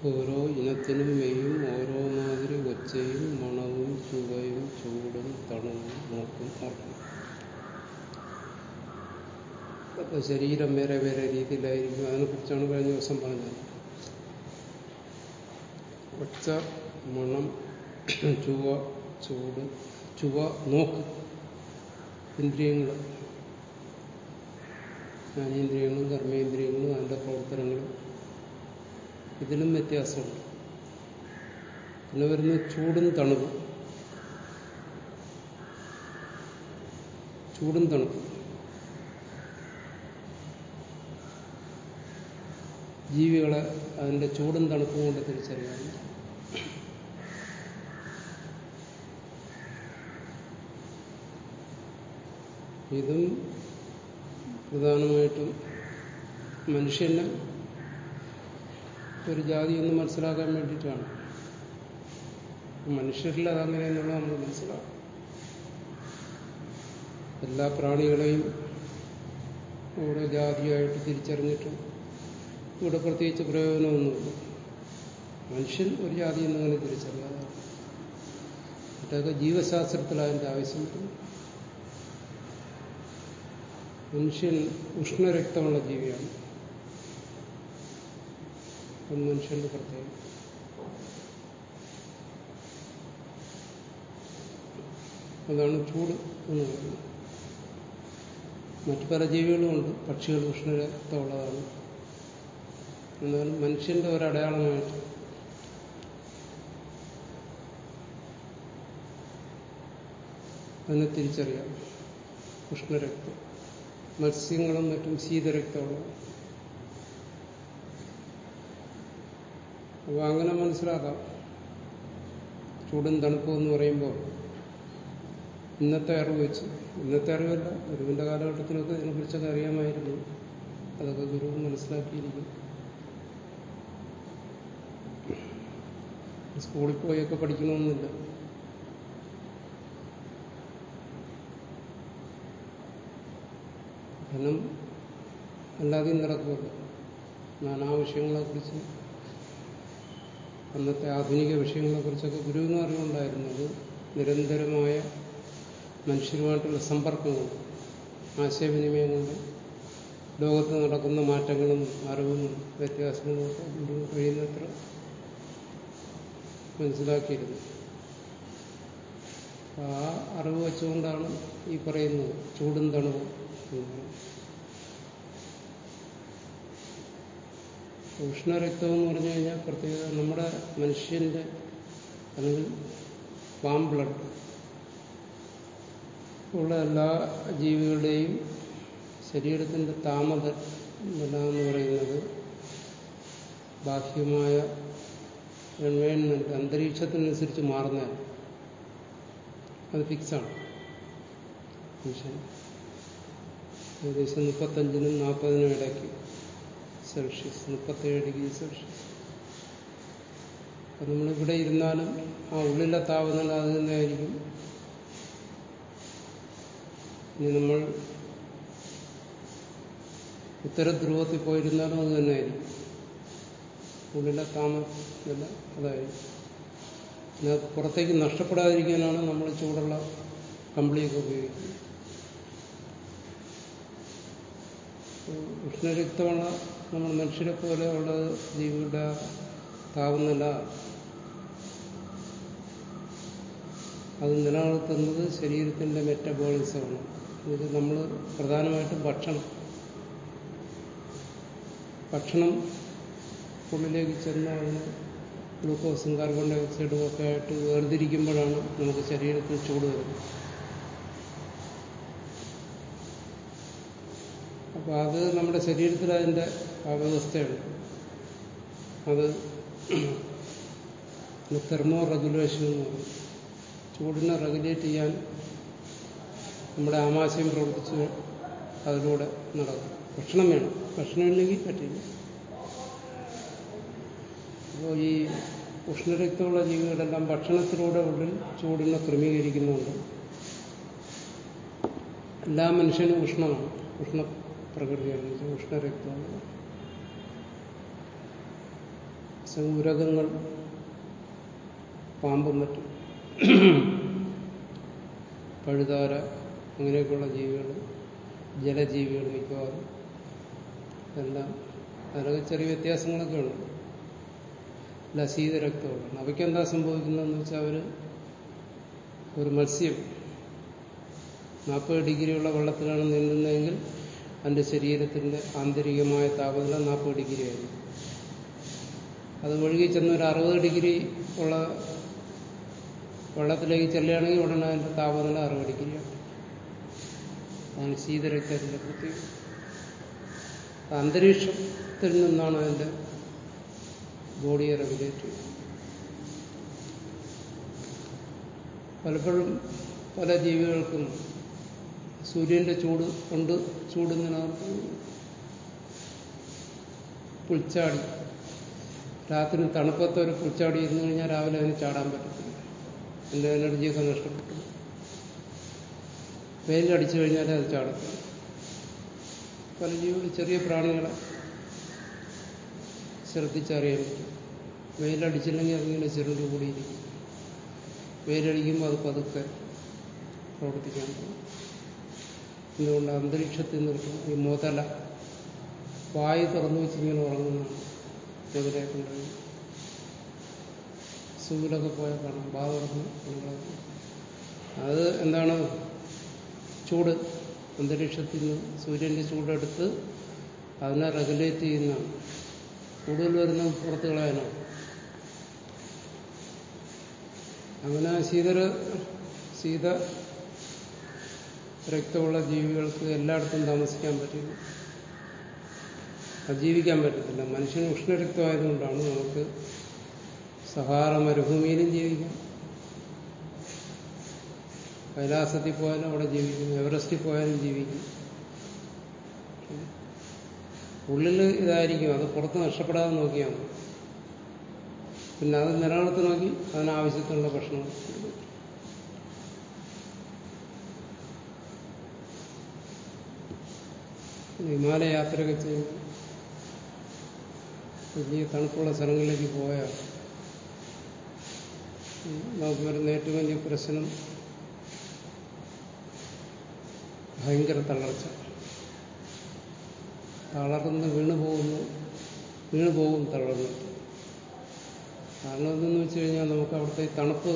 ഓരോ ഇനത്തിനും മെയ്യും ഓരോ മാതിരി ഒച്ചയും മണവും ചുവയും ചൂടും തണുവും നോക്കും ഓർക്കും അപ്പൊ ശരീരം വേറെ വേറെ രീതിയിലായിരിക്കും അതിനെക്കുറിച്ചാണ് കഴിഞ്ഞ ദിവസം പറഞ്ഞത് ഒച്ച മണം ചുവ ചൂട് ചുവ നോക്ക് ഇന്ദ്രിയങ്ങൾ ജ്ഞാനേന്ദ്രിയങ്ങളും കർമ്മേന്ദ്രിയങ്ങളും അതിൻ്റെ പ്രവർത്തനങ്ങളും ഇതിലും വ്യത്യാസമുണ്ട് പിന്നെ വരുന്ന ചൂടും തണുപ്പും ചൂടും തണുപ്പും ജീവികളെ അതിൻ്റെ ചൂടും തണുപ്പും കൊണ്ട് തിരിച്ചറിയാൻ ഇതും പ്രധാനമായിട്ടും മനുഷ്യന് ഒരു ജാതി എന്ന് മനസ്സിലാക്കാൻ വേണ്ടിയിട്ടാണ് മനുഷ്യരിൽ അതങ്ങനെയെന്നുള്ള നമ്മൾ മനസ്സിലാക്കും എല്ലാ പ്രാണികളെയും ഓരോ ജാതിയായിട്ട് തിരിച്ചറിഞ്ഞിട്ടും ഇവിടെ പ്രത്യേകിച്ച് പ്രയോജനമൊന്നുമില്ല മനുഷ്യൻ ഒരു ജാതി എന്നങ്ങനെ തിരിച്ചറിയാതെ മറ്റൊക്കെ ജീവശാസ്ത്രത്തിൽ അതിൻ്റെ ആവശ്യം വരുന്നു മനുഷ്യൻ ഉഷ്ണരക്തമുള്ള ജീവിയാണ് മനുഷ്യന്റെ പ്രത്യേകത അതാണ് ചൂട് എന്ന് പറയുന്നത് മറ്റു പല ജീവികളുമുണ്ട് പക്ഷികൾ ഉഷ്ണരക്തമുള്ളതാണ് എന്നാലും മനുഷ്യന്റെ ഒരടയാളമായിട്ട് അതിനെ തിരിച്ചറിയാം ഉഷ്ണരക്തം മത്സ്യങ്ങളും മറ്റും ശീതരക്തമുള്ളതാണ് അപ്പോൾ അങ്ങനെ മനസ്സിലാക്കാം ചൂടും തണുപ്പും എന്ന് പറയുമ്പോൾ ഇന്നത്തെ അറിവ് വെച്ച് ഇന്നത്തെ അറിവല്ല ഗുരുവിന്റെ കാലഘട്ടത്തിലൊക്കെ ഇതിനെക്കുറിച്ചൊക്കെ അറിയാമായിരുന്നു അതൊക്കെ ഗുരു മനസ്സിലാക്കിയിരിക്കും സ്കൂളിൽ പോയൊക്കെ പഠിക്കണമെന്നില്ല പഠനം അല്ലാതെയും നടക്കുമല്ലോ നാനാ വിഷയങ്ങളെക്കുറിച്ച് അന്നത്തെ ആധുനിക വിഷയങ്ങളെക്കുറിച്ചൊക്കെ ഗുരുവിനും അറിവുണ്ടായിരുന്നു അത് നിരന്തരമായ മനുഷ്യരുമായിട്ടുള്ള സമ്പർക്കം കൊണ്ട് ആശയവിനിമയം കൊണ്ട് ലോകത്ത് നടക്കുന്ന മാറ്റങ്ങളും അറിവും വ്യത്യാസങ്ങളും ഒക്കെ ഗുരു കഴിയുന്നത്ര മനസ്സിലാക്കിയിരുന്നു ആ അറിവ് വെച്ചുകൊണ്ടാണ് ഈ പറയുന്നത് ചൂടും തണുവും എന്ന് പറയുന്നത് ഉഷ്ണരക്തം എന്ന് പറഞ്ഞു കഴിഞ്ഞാൽ പ്രത്യേകത നമ്മുടെ മനുഷ്യന്റെ അല്ലെങ്കിൽ പാം ബ്ലഡ് ഉള്ള എല്ലാ ജീവികളുടെയും ശരീരത്തിന്റെ താമത നില എന്ന് പറയുന്നത് ബാഹ്യമായ എൻവയൺമെന്റ് അന്തരീക്ഷത്തിനനുസരിച്ച് മാറുന്നതാണ് അത് ഫിക്സാണ് മനുഷ്യൻ ഏകദേശം മുപ്പത്തഞ്ചിനും നാൽപ്പതിനും ഇടയ്ക്ക് സെൽഷ്യസ് മുപ്പത്തേഴ് ഡിഗ്രി സെൽഷ്യസ് അപ്പം നമ്മളിവിടെ ഇരുന്നാലും ആ ഉള്ളിലെ താപനില അത് തന്നെയായിരിക്കും ഇനി നമ്മൾ ഉത്തരധ്രുവത്തിൽ പോയിരുന്നാലും അത് തന്നെയായിരിക്കും ഉള്ളിലെ താപനില അതായിരിക്കും പിന്നെ പുറത്തേക്ക് നഷ്ടപ്പെടാതിരിക്കാനാണ് നമ്മൾ ചൂടുള്ള കമ്പിളിയൊക്കെ ഉപയോഗിക്കുന്നത് ഉഷ്ണരക്തമുള്ള നമ്മൾ മനുഷ്യരെ പോലെ ഉള്ള ജീവിയുടെ താപനില അത് നിലനിർത്തുന്നത് ശരീരത്തിന്റെ മെറ്റബോളിസമാണ് ഇത് നമ്മൾ പ്രധാനമായിട്ടും ഭക്ഷണം ഭക്ഷണം ഉള്ളിലേക്ക് ചെന്ന് അതിന് ഗ്ലൂക്കോസും കാർബൺ ഡൈ ഓക്സൈഡും ഒക്കെ ആയിട്ട് വേർതിരിക്കുമ്പോഴാണ് നമുക്ക് ശരീരത്തിൽ ചൂട് വരുന്നത് അപ്പോൾ അത് നമ്മുടെ ശരീരത്തിൽ അതിൻ്റെ ആ വ്യവസ്ഥയുണ്ട് അത് തെർമോ റെഗുലേഷൻ എന്ന് പറയും ചൂടിനെ റെഗുലേറ്റ് ചെയ്യാൻ നമ്മുടെ ആമാശയം പ്രവർത്തിച്ച് അതിലൂടെ നടക്കും ഭക്ഷണം വേണം ഭക്ഷണം ഇല്ലെങ്കിൽ പറ്റില്ല അപ്പോൾ ഈ ഉഷ്ണരക്തമുള്ള ജീവികളെല്ലാം ഭക്ഷണത്തിലൂടെ ഉള്ളിൽ ചൂടിനെ ക്രമീകരിക്കുന്നുണ്ട് എല്ലാ മനുഷ്യനും ഉഷ്ണമാണ് ഉഷ്ണ പ്രകൃതിയാണ് ഉഷ്ണരക്തമാണ് ഉരകങ്ങൾ പാമ്പും മറ്റും പഴുതാര അങ്ങനെയൊക്കെയുള്ള ജീവികൾ ജലജീവികൾ മിക്കവാറും എല്ലാം അതിനൊക്കെ ചെറിയ വ്യത്യാസങ്ങളൊക്കെ ഉണ്ട് ലസീത രക്തമുള്ളതാണ് അവയ്ക്ക് എന്താ സംഭവിക്കുന്നതെന്ന് വെച്ചാൽ അവർ ഒരു മത്സ്യം നാൽപ്പത് ഡിഗ്രിയുള്ള വെള്ളത്തിലാണ് നീന്തുന്നതെങ്കിൽ അതിൻ്റെ ശരീരത്തിൻ്റെ ആന്തരികമായ താപനില നാൽപ്പത് ഡിഗ്രി ആയിരുന്നു അത് ഒഴുകി ചെന്ന് ഒരു അറുപത് ഡിഗ്രി ഉള്ള വെള്ളത്തിലേക്ക് ചെല്ലുകയാണെങ്കിൽ ഉടനെ അതിൻ്റെ താപനില അറുപത് ഡിഗ്രിയാണ് അതാണ് ശീതരക്തത്തിൻ്റെ പ്രത്യേകത അന്തരീക്ഷത്തിൽ നിന്നാണ് അതിൻ്റെ ബോഡിയെ റെഗുലേറ്റ് ചെയ്യുന്നത് പലപ്പോഴും പല ജീവികൾക്കും സൂര്യന്റെ ചൂട് കൊണ്ട് ചൂടുന്നതിനകത്ത് പുൽച്ചാടി രാത്രി തണുപ്പത്ത് ഒരു പുൽച്ചാടി ഇരുന്ന് കഴിഞ്ഞാൽ രാവിലെ അതിന് ചാടാൻ പറ്റത്തില്ല അതിൻ്റെ എനർജിയൊക്കെ നഷ്ടപ്പെട്ടു വെയിലടിച്ചു കഴിഞ്ഞാൽ അത് ചാടത്തില്ല പല ജീവികൾ ചെറിയ പ്രാണികളെ ശ്രദ്ധിച്ചറിയാൻ പറ്റും വെയിലടിച്ചില്ലെങ്കിൽ അതിങ്ങനെ ചെറുണ്ട് കൂടിയിരിക്കും വെയിലടിക്കുമ്പോൾ അത് പതുക്കെ പ്രവർത്തിക്കാൻ പോകും എന്തുകൊണ്ട് അന്തരീക്ഷത്തിൽ നിൽക്കും ഈ മുതല വായു തുറന്നു വെച്ചിങ്ങനെ ഉറങ്ങുന്നതാണ് മുതലയെ കൊണ്ടുപോയി സൂലൊക്കെ പോയാൽ കാണാം വാ തുറന്ന് ഉറങ്ങുന്നത്. അത് എന്താണ് ചൂട് അന്തരീക്ഷത്തിൽ നിന്ന് സൂര്യന്റെ ചൂടെടുത്ത് അതിനെ റെഗുലേറ്റ് ചെയ്യുന്നതാണ് കൂടുതൽ വരുന്ന പുറത്ത് കളയാനാണ് അങ്ങനെ ശീതര ശീത രക്തമുള്ള ജീവികൾക്ക് എല്ലായിടത്തും താമസിക്കാൻ പറ്റില്ല അതിജീവിക്കാൻ പറ്റത്തില്ല മനുഷ്യന് ഉഷ്ണരക്തമായതുകൊണ്ടാണ് നമുക്ക് സഹാറ മരുഭൂമിയിലും ജീവിക്കാം കൈലാസത്തിൽ പോയാലും അവിടെ ജീവിക്കും എവറസ്റ്റിൽ പോയാലും ജീവിക്കും ഉള്ളിൽ ഇതായിരിക്കും അത് പുറത്ത് നഷ്ടപ്പെടാതെ നോക്കിയാൽ മതി പിന്നെ അത് നിലനിർത്തി നോക്കി അതിനാവശ്യത്തിനുള്ള ഭക്ഷണം ഹിമാലയ യാത്രയൊക്കെ ചെയ്യുമ്പോൾ വലിയ തണുപ്പുള്ള സ്ഥലങ്ങളിലേക്ക് പോയാൽ നമുക്ക് വരുന്ന ഏറ്റവും വലിയ പ്രശ്നം ഭയങ്കര തളർച്ച തളർന്ന് വീണു പോകുന്നു വീണു പോകും തളർന്ന് കാരണം എന്തെന്ന് വെച്ച് കഴിഞ്ഞാൽ നമുക്ക് അവിടുത്തെ ഈ തണുപ്പ്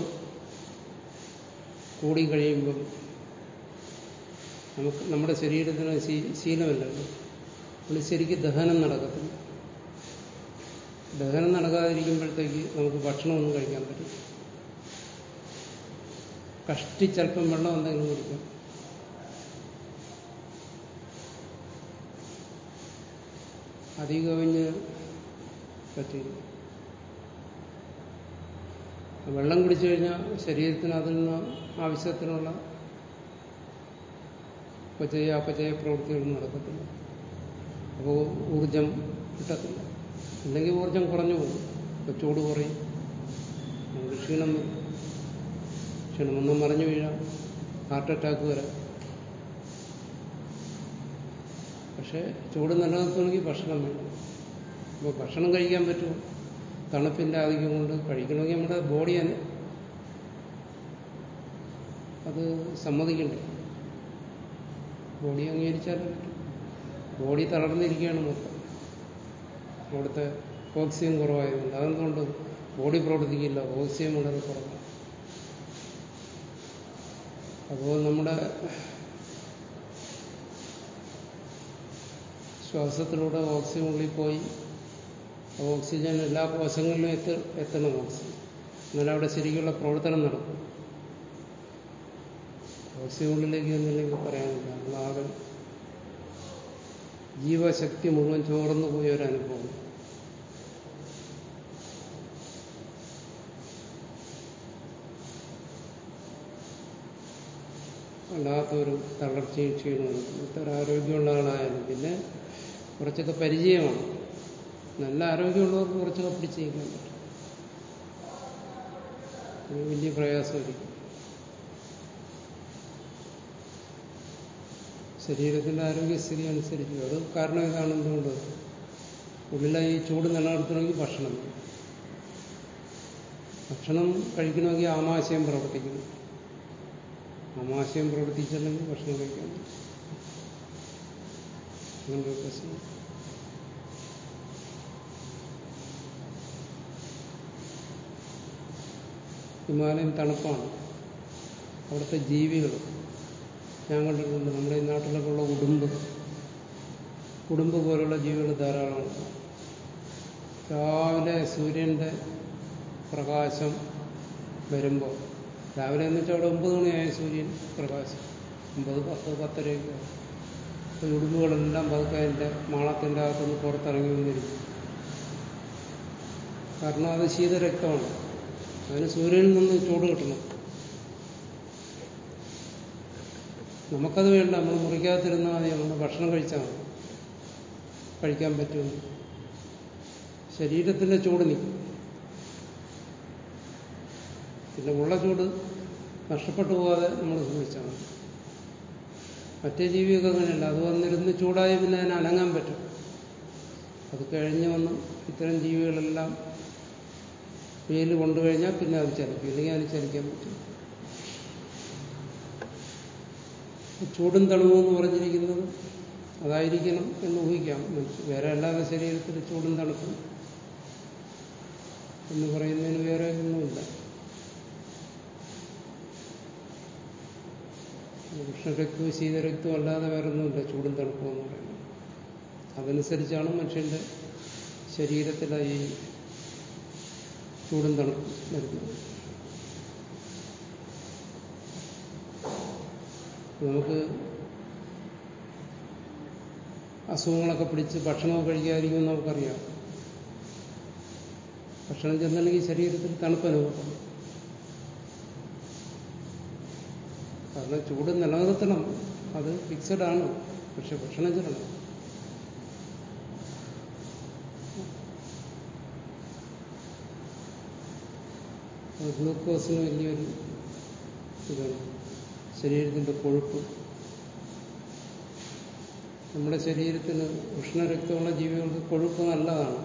കൂടി കഴിയുമ്പം നമുക്ക് നമ്മുടെ ശരീരത്തിന് ശീ- ശീലമല്ലല്ലോ നമ്മൾ ശരിക്കും ദഹനം നടക്കത്തില്ല ദഹനം നടക്കാതിരിക്കുമ്പോഴത്തേക്ക് നമുക്ക് ഭക്ഷണമൊന്നും കഴിക്കാൻ പറ്റും കഷ്ടിച്ചല്പം വെള്ളം എന്തെങ്കിലും കുടിക്കാം അധികം കവിഞ്ഞ് പറ്റില്ല വെള്ളം കുടിച്ചു കഴിഞ്ഞാൽ ശരീരത്തിന് അതിൽ നിന്ന് ആവശ്യത്തിനുള്ള അപ്പചയ അപചയ പ്രവൃത്തികളൊന്നും നടക്കത്തില്ല അപ്പോൾ ഊർജം കിട്ടത്തില്ല അല്ലെങ്കിൽ ഊർജം കുറഞ്ഞു പോകും ഇപ്പോൾ ചൂട് കുറയും നമുക്ക് ക്ഷീണം വരും ക്ഷീണമൊന്നും മറിഞ്ഞു വീഴാം ഹാർട്ട് അറ്റാക്ക് വരാം പക്ഷേ ചൂട് നിലനിർത്തണമെങ്കിൽ ഭക്ഷണം വേണം അപ്പോൾ ഭക്ഷണം കഴിക്കാൻ പറ്റുമോ തണുപ്പിൻ്റെ ആധിക്യം കൊണ്ട് കഴിക്കണമെങ്കിൽ നമ്മുടെ ബോഡി തന്നെ അത് സമ്മതിക്കണ്ടേ ബോഡി അംഗീകരിച്ചാലേ പറ്റും ബോഡി തളർന്നിരിക്കുകയാണ് മൊത്തം അവിടുത്തെ ഓക്സിജൻ കുറവായതുകൊണ്ട് അതെന്തുകൊണ്ട് ബോഡി പ്രവർത്തിക്കില്ല ഓക്സിജൻ വളരെ കുറവാണ് അപ്പോൾ നമ്മുടെ ശ്വാസത്തിലൂടെ ഓക്സിജൻ ഉള്ളിൽ പോയി ഓക്സിജൻ എല്ലാ കോശങ്ങളിലും എത്ത എത്തണം ഓക്സിജൻ എന്നാലും അവിടെ ശരിക്കുള്ള പ്രവർത്തനം നടക്കും ഓക്സിജൻ ഉള്ളിലേക്ക് എന്നില്ലെങ്കിൽ പറയാനില്ല നമ്മളാകെ ജീവശക്തി മുഴുവൻ ചോർന്നു പോയ ഒരു അനുഭവം വല്ലാത്തൊരു തളർച്ചയും ക്ഷീണവും ഇത്ര ആരോഗ്യമുള്ള ആളായാലും പിന്നെ കുറച്ചൊക്കെ പരിചയമാണ് നല്ല ആരോഗ്യമുള്ളവർക്ക് കുറച്ചൊക്കെ പിടിച്ച് നിൽക്കാൻ പറ്റും അത് വലിയ പ്രയാസമായിരിക്കും ശരീരത്തിന്റെ ആരോഗ്യസ്ഥിതി അനുസരിച്ച് അത് കാരണം ഇതാണ് എന്തുകൊണ്ട് ഉള്ളിലെ ഈ ചൂട് നിലനിർത്തണമെങ്കിൽ ഭക്ഷണം വേണം. ഭക്ഷണം കഴിക്കണമെങ്കിൽ ആമാശയം പ്രവർത്തിക്കുന്നു ആമാശയം പ്രവർത്തിച്ചില്ലെങ്കിൽ ഭക്ഷണം കഴിക്കാൻ പറ്റും. അങ്ങനൊരു പ്രശ്നം ഹിമാലയം തണുപ്പാണ് അവിടുത്തെ ജീവികൾ ഞാൻ കണ്ടിട്ടുണ്ട് നമ്മുടെ ഈ നാട്ടിലൊക്കെ ഉള്ള ഉടുമ്പ് ഉടുമ്പ് പോലുള്ള ജീവികൾ ധാരാളമാണ് രാവിലെ സൂര്യന്റെ പ്രകാശം വരുമ്പോൾ രാവിലെ എന്ന് വെച്ചാൽ അവിടെ ഒമ്പത് മണിയായ സൂര്യൻ പ്രകാശം ഒമ്പത് പത്ത് പത്തരയൊക്കെ ആവും. അപ്പോൾ ഈ ഉടുമ്പുകളെല്ലാം പതുക്കെ അതിൻ്റെ മാളത്തിൻ്റെ അകത്തുനിന്ന് പുറത്തിറങ്ങി വന്നിരിക്കും കാരണം അത് ശീതരക്തമാണ് അതിന് സൂര്യനിൽ നിന്ന് ചൂട് കിട്ടണം നമുക്കത് വേണ്ട നമ്മൾ മുറിക്കാതിരുന്നാൽ മതി നമ്മൾ ഭക്ഷണം കഴിച്ചാൽ മതി കഴിക്കാൻ പറ്റും ശരീരത്തിന്റെ ചൂട് നിൽക്കും പിന്നെ ഉള്ള ചൂട് നഷ്ടപ്പെട്ടു പോകാതെ നമ്മൾ സൂക്ഷിച്ചാൽ മതി മറ്റേ ജീവിയൊക്കെ അങ്ങനെയല്ല അത് വന്നിരുന്ന് ചൂടായി പിന്നെ അതിന് അനങ്ങാൻ പറ്റും അത് കഴിഞ്ഞ് വന്ന് ഇത്തരം ജീവികളെല്ലാം വെയിൽ കൊണ്ടു കഴിഞ്ഞാൽ പിന്നെ അത് ചലിക്കും ഇല്ലെങ്കിൽ അതിന് ചലിക്കാൻ പറ്റും ചൂടും തണുവും എന്ന് പറഞ്ഞിരിക്കുന്നത് അതായിരിക്കണം എന്ന് ഊഹിക്കാം മനുഷ്യ വേറെ അല്ലാതെ ശരീരത്തിൽ ചൂടും തണുപ്പും എന്ന് പറയുന്നതിന് വേറെ ഒന്നുമില്ല ഉഷ്ണരക്തവും ശീതരക്തവും അല്ലാതെ വേറെ ഒന്നുമില്ല ചൂടും തണുപ്പും എന്ന് പറയുന്നത് അതനുസരിച്ചാണ് മനുഷ്യന്റെ ശരീരത്തിലെ ഈ ചൂടും തണുപ്പും വരുന്നത് നമുക്ക് അസുഖങ്ങളൊക്കെ പിടിച്ച് ഭക്ഷണമൊക്കെ കഴിക്കാതിരിക്കുമെന്ന് നമുക്കറിയാം ഭക്ഷണം ചെന്നില്ലെങ്കിൽ ശരീരത്തിൽ തണുപ്പ് അനുഭവപ്പെടും കാരണം ചൂട് നിലനിർത്തണം അത് ഫിക്സഡ് ആണ് പക്ഷെ ഭക്ഷണം ചെല്ലണം ഗ്ലൂക്കോസിന് വലിയൊരു ഇതാണ് ശരീരത്തിന്റെ കൊഴുപ്പ് നമ്മുടെ ശരീരത്തിന് ഉഷ്ണരക്തമുള്ള ജീവികൾക്ക് കൊഴുപ്പ് നല്ലതാണ്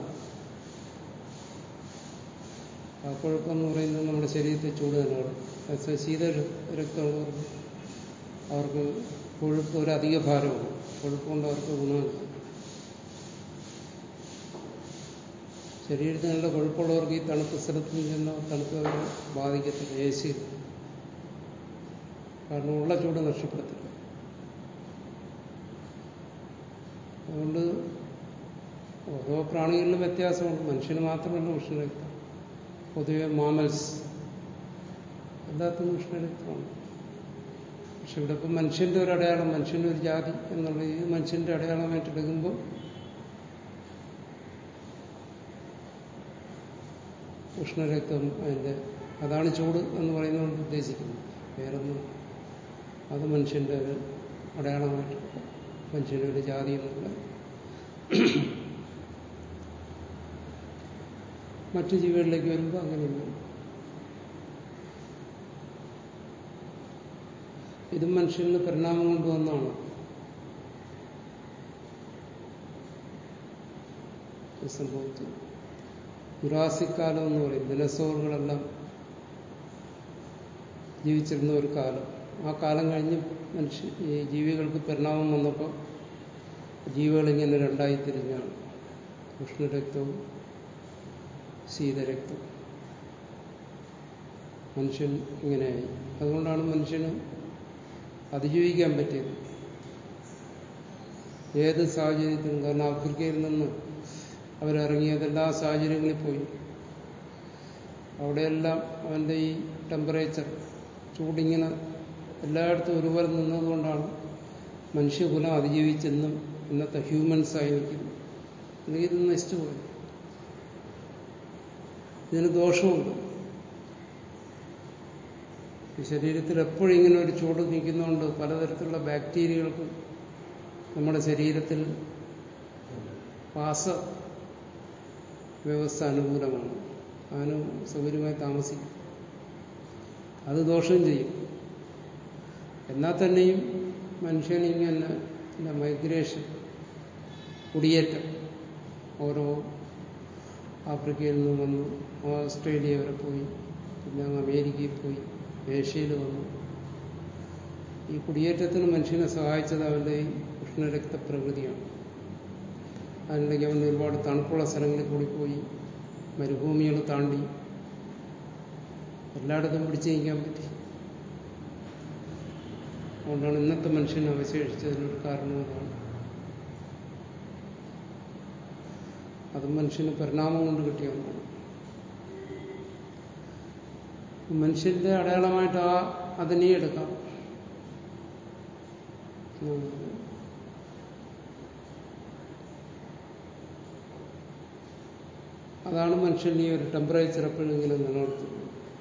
ആ കൊഴുപ്പെന്ന് പറയുന്നത് നമ്മുടെ ശരീരത്തിൽ ചൂട് തന്നെയാണ് ശീത രക്തമുള്ളവർക്ക് അവർക്ക് കൊഴുപ്പ് ഒരു അധിക ഭാരമാണ് കൊഴുപ്പ് കൊണ്ട് അവർക്ക് ഗുണമില്ല ശരീരത്തിൽ നല്ല കൊഴുപ്പുള്ളവർക്ക് ഈ തണുപ്പ് സ്ഥലത്ത് ചെന്ന തണുപ്പ് അവരെ ബാധിക്കത്തില്ല എ സി കാരണം ഉള്ള ചൂട് നഷ്ടപ്പെടുത്തില്ല അതുകൊണ്ട് ഓരോ പ്രാണികളിലും വ്യത്യാസമുണ്ട് മനുഷ്യന് മാത്രമല്ല ഉഷ്ണരക്തം പൊതുവെ മാമൽസ് എല്ലാത്തിനും ഉഷ്ണരക്തമാണ് പക്ഷെ ഇവിടെ ഇപ്പം മനുഷ്യന്റെ ഒരു അടയാളം മനുഷ്യന്റെ ഒരു ജാതി എന്നുള്ള ഈ മനുഷ്യന്റെ അടയാളമായിട്ടെടുക്കുമ്പോൾ ഉഷ്ണരക്തം അതിന്റെ അതാണ് ചൂട് എന്ന് പറയുന്നതുകൊണ്ട് ഉദ്ദേശിക്കുന്നത് വേറൊന്നും അത് മനുഷ്യന്റെ ഒരു അടയാളമായിട്ട് മനുഷ്യന്റെ ഒരു ജാതി എന്നുള്ള മറ്റു ജീവികളിലേക്ക് വരുമ്പോൾ അങ്ങനെയൊന്നും ഇത് മനുഷ്യന് പരിണാമം കൊണ്ടുവന്നാണ് സംഭവിച്ചത് ജുറാസിക് കാലം എന്ന് പറയും ദിനസോറുകളെല്ലാം ജീവിച്ചിരുന്ന ഒരു കാലം ആ കാലം കഴിഞ്ഞ് മനുഷ്യ ഈ ജീവികൾക്ക് പരിണാമം വന്നപ്പോൾ ജീവികൾ ഇങ്ങനെ രണ്ടായി തിരിഞ്ഞാണ് ഉഷ്ണരക്തവും ശീതരക്തം മനുഷ്യൻ ഇങ്ങനെയായി അതുകൊണ്ടാണ് മനുഷ്യന് അതിജീവിക്കാൻ പറ്റിയത് ഏത് സാഹചര്യത്തിലും കാരണം ആഫ്രിക്കയിൽ നിന്ന് അവരിറങ്ങിയത് എല്ലാ സാഹചര്യങ്ങളിൽ പോയി അവിടെയെല്ലാം അവന്റെ ഈ ടെമ്പറേച്ചർ ചൂടിങ്ങനെ എല്ലായിടത്തും ഒരുപോലെ നിന്നതുകൊണ്ടാണ് മനുഷ്യകുലം അതിജീവിച്ചെന്നും ഇന്നത്തെ ഹ്യൂമൻസ് ആയി നിൽക്കുന്നു അല്ലെങ്കിൽ ഇത് നശിച്ചുപോയി ഇതിന് ദോഷമുണ്ട് ഈ ശരീരത്തിൽ എപ്പോഴും ഇങ്ങനെ ഒരു ചൂട് നിൽക്കുന്നതുകൊണ്ട് പലതരത്തിലുള്ള ബാക്ടീരിയകൾക്കും നമ്മുടെ ശരീരത്തിൽ വാസ വ്യവസ്ഥ അനുകൂലമാണ് അതിന് സൗകര്യമായി താമസിക്കും അത് ദോഷം ചെയ്യും എന്നാൽ തന്നെയും മനുഷ്യനിങ്ങനെ മൈഗ്രേഷൻ കുടിയേറ്റം ഓരോ ആഫ്രിക്കയിൽ നിന്ന് വന്നു ഓസ്ട്രേലിയ വരെ പോയി പിന്നെ അങ്ങ് അമേരിക്കയിൽ പോയി ഏഷ്യയിൽ വന്നു ഈ കുടിയേറ്റത്തിന് മനുഷ്യനെ സഹായിച്ചത് അവന്റെ ഈ ഉഷ്ണരക്തപ്രകൃതിയാണ് അതിനിടയ്ക്ക് അവൻ ഒരുപാട് തണുപ്പുള്ള സ്ഥലങ്ങളിൽ കൂടി പോയി മരുഭൂമികൾ താണ്ടി എല്ലായിടത്തും പിടിച്ചു നീക്കാൻ പറ്റി അതുകൊണ്ടാണ് ഇന്നത്തെ മനുഷ്യൻ അവശേഷിച്ചതിനൊരു കാരണം അതാണ് അത് മനുഷ്യന് പരിണാമം കൊണ്ട് കിട്ടിയ ഒന്നാണ് മനുഷ്യന്റെ അടയാളമായിട്ട് ആ അതിനെ എടുക്കാം അതാണ് മനുഷ്യൻ ഈ ഒരു ടെമ്പറേച്ചർ എപ്പോഴും ഇങ്ങനെ നിലനിർത്തുന്നത്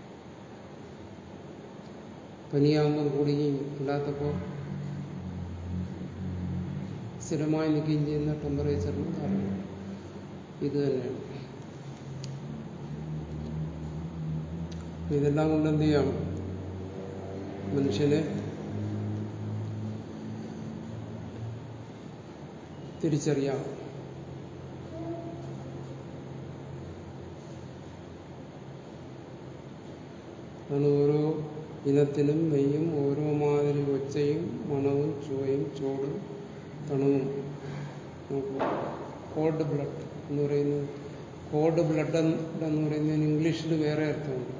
പനിയാകുമ്പം കൂടുകയും ഇല്ലാത്തപ്പോൾ സ്ഥിരമായി നിൽക്കുകയും ചെയ്യുന്ന ടെമ്പറേച്ചറിന് കാരണം ഇത് തന്നെയാണ് ഇതെല്ലാം കൊണ്ട് എന്ത് ചെയ്യാം മനുഷ്യനെ തിരിച്ചറിയാം അതാണ് ഓരോ ഇനത്തിനും നെയ്യും ഓരോ മാതിരി ഒച്ചയും മണവും ചുവയും ചൂടും തണുവും കോഡ് ബ്ലഡ് എന്ന് പറയുന്നത് കോഡ് ബ്ലഡ് എന്ന് പറയുന്നതിന് ഇംഗ്ലീഷിൽ വേറെ അർത്ഥമുണ്ട്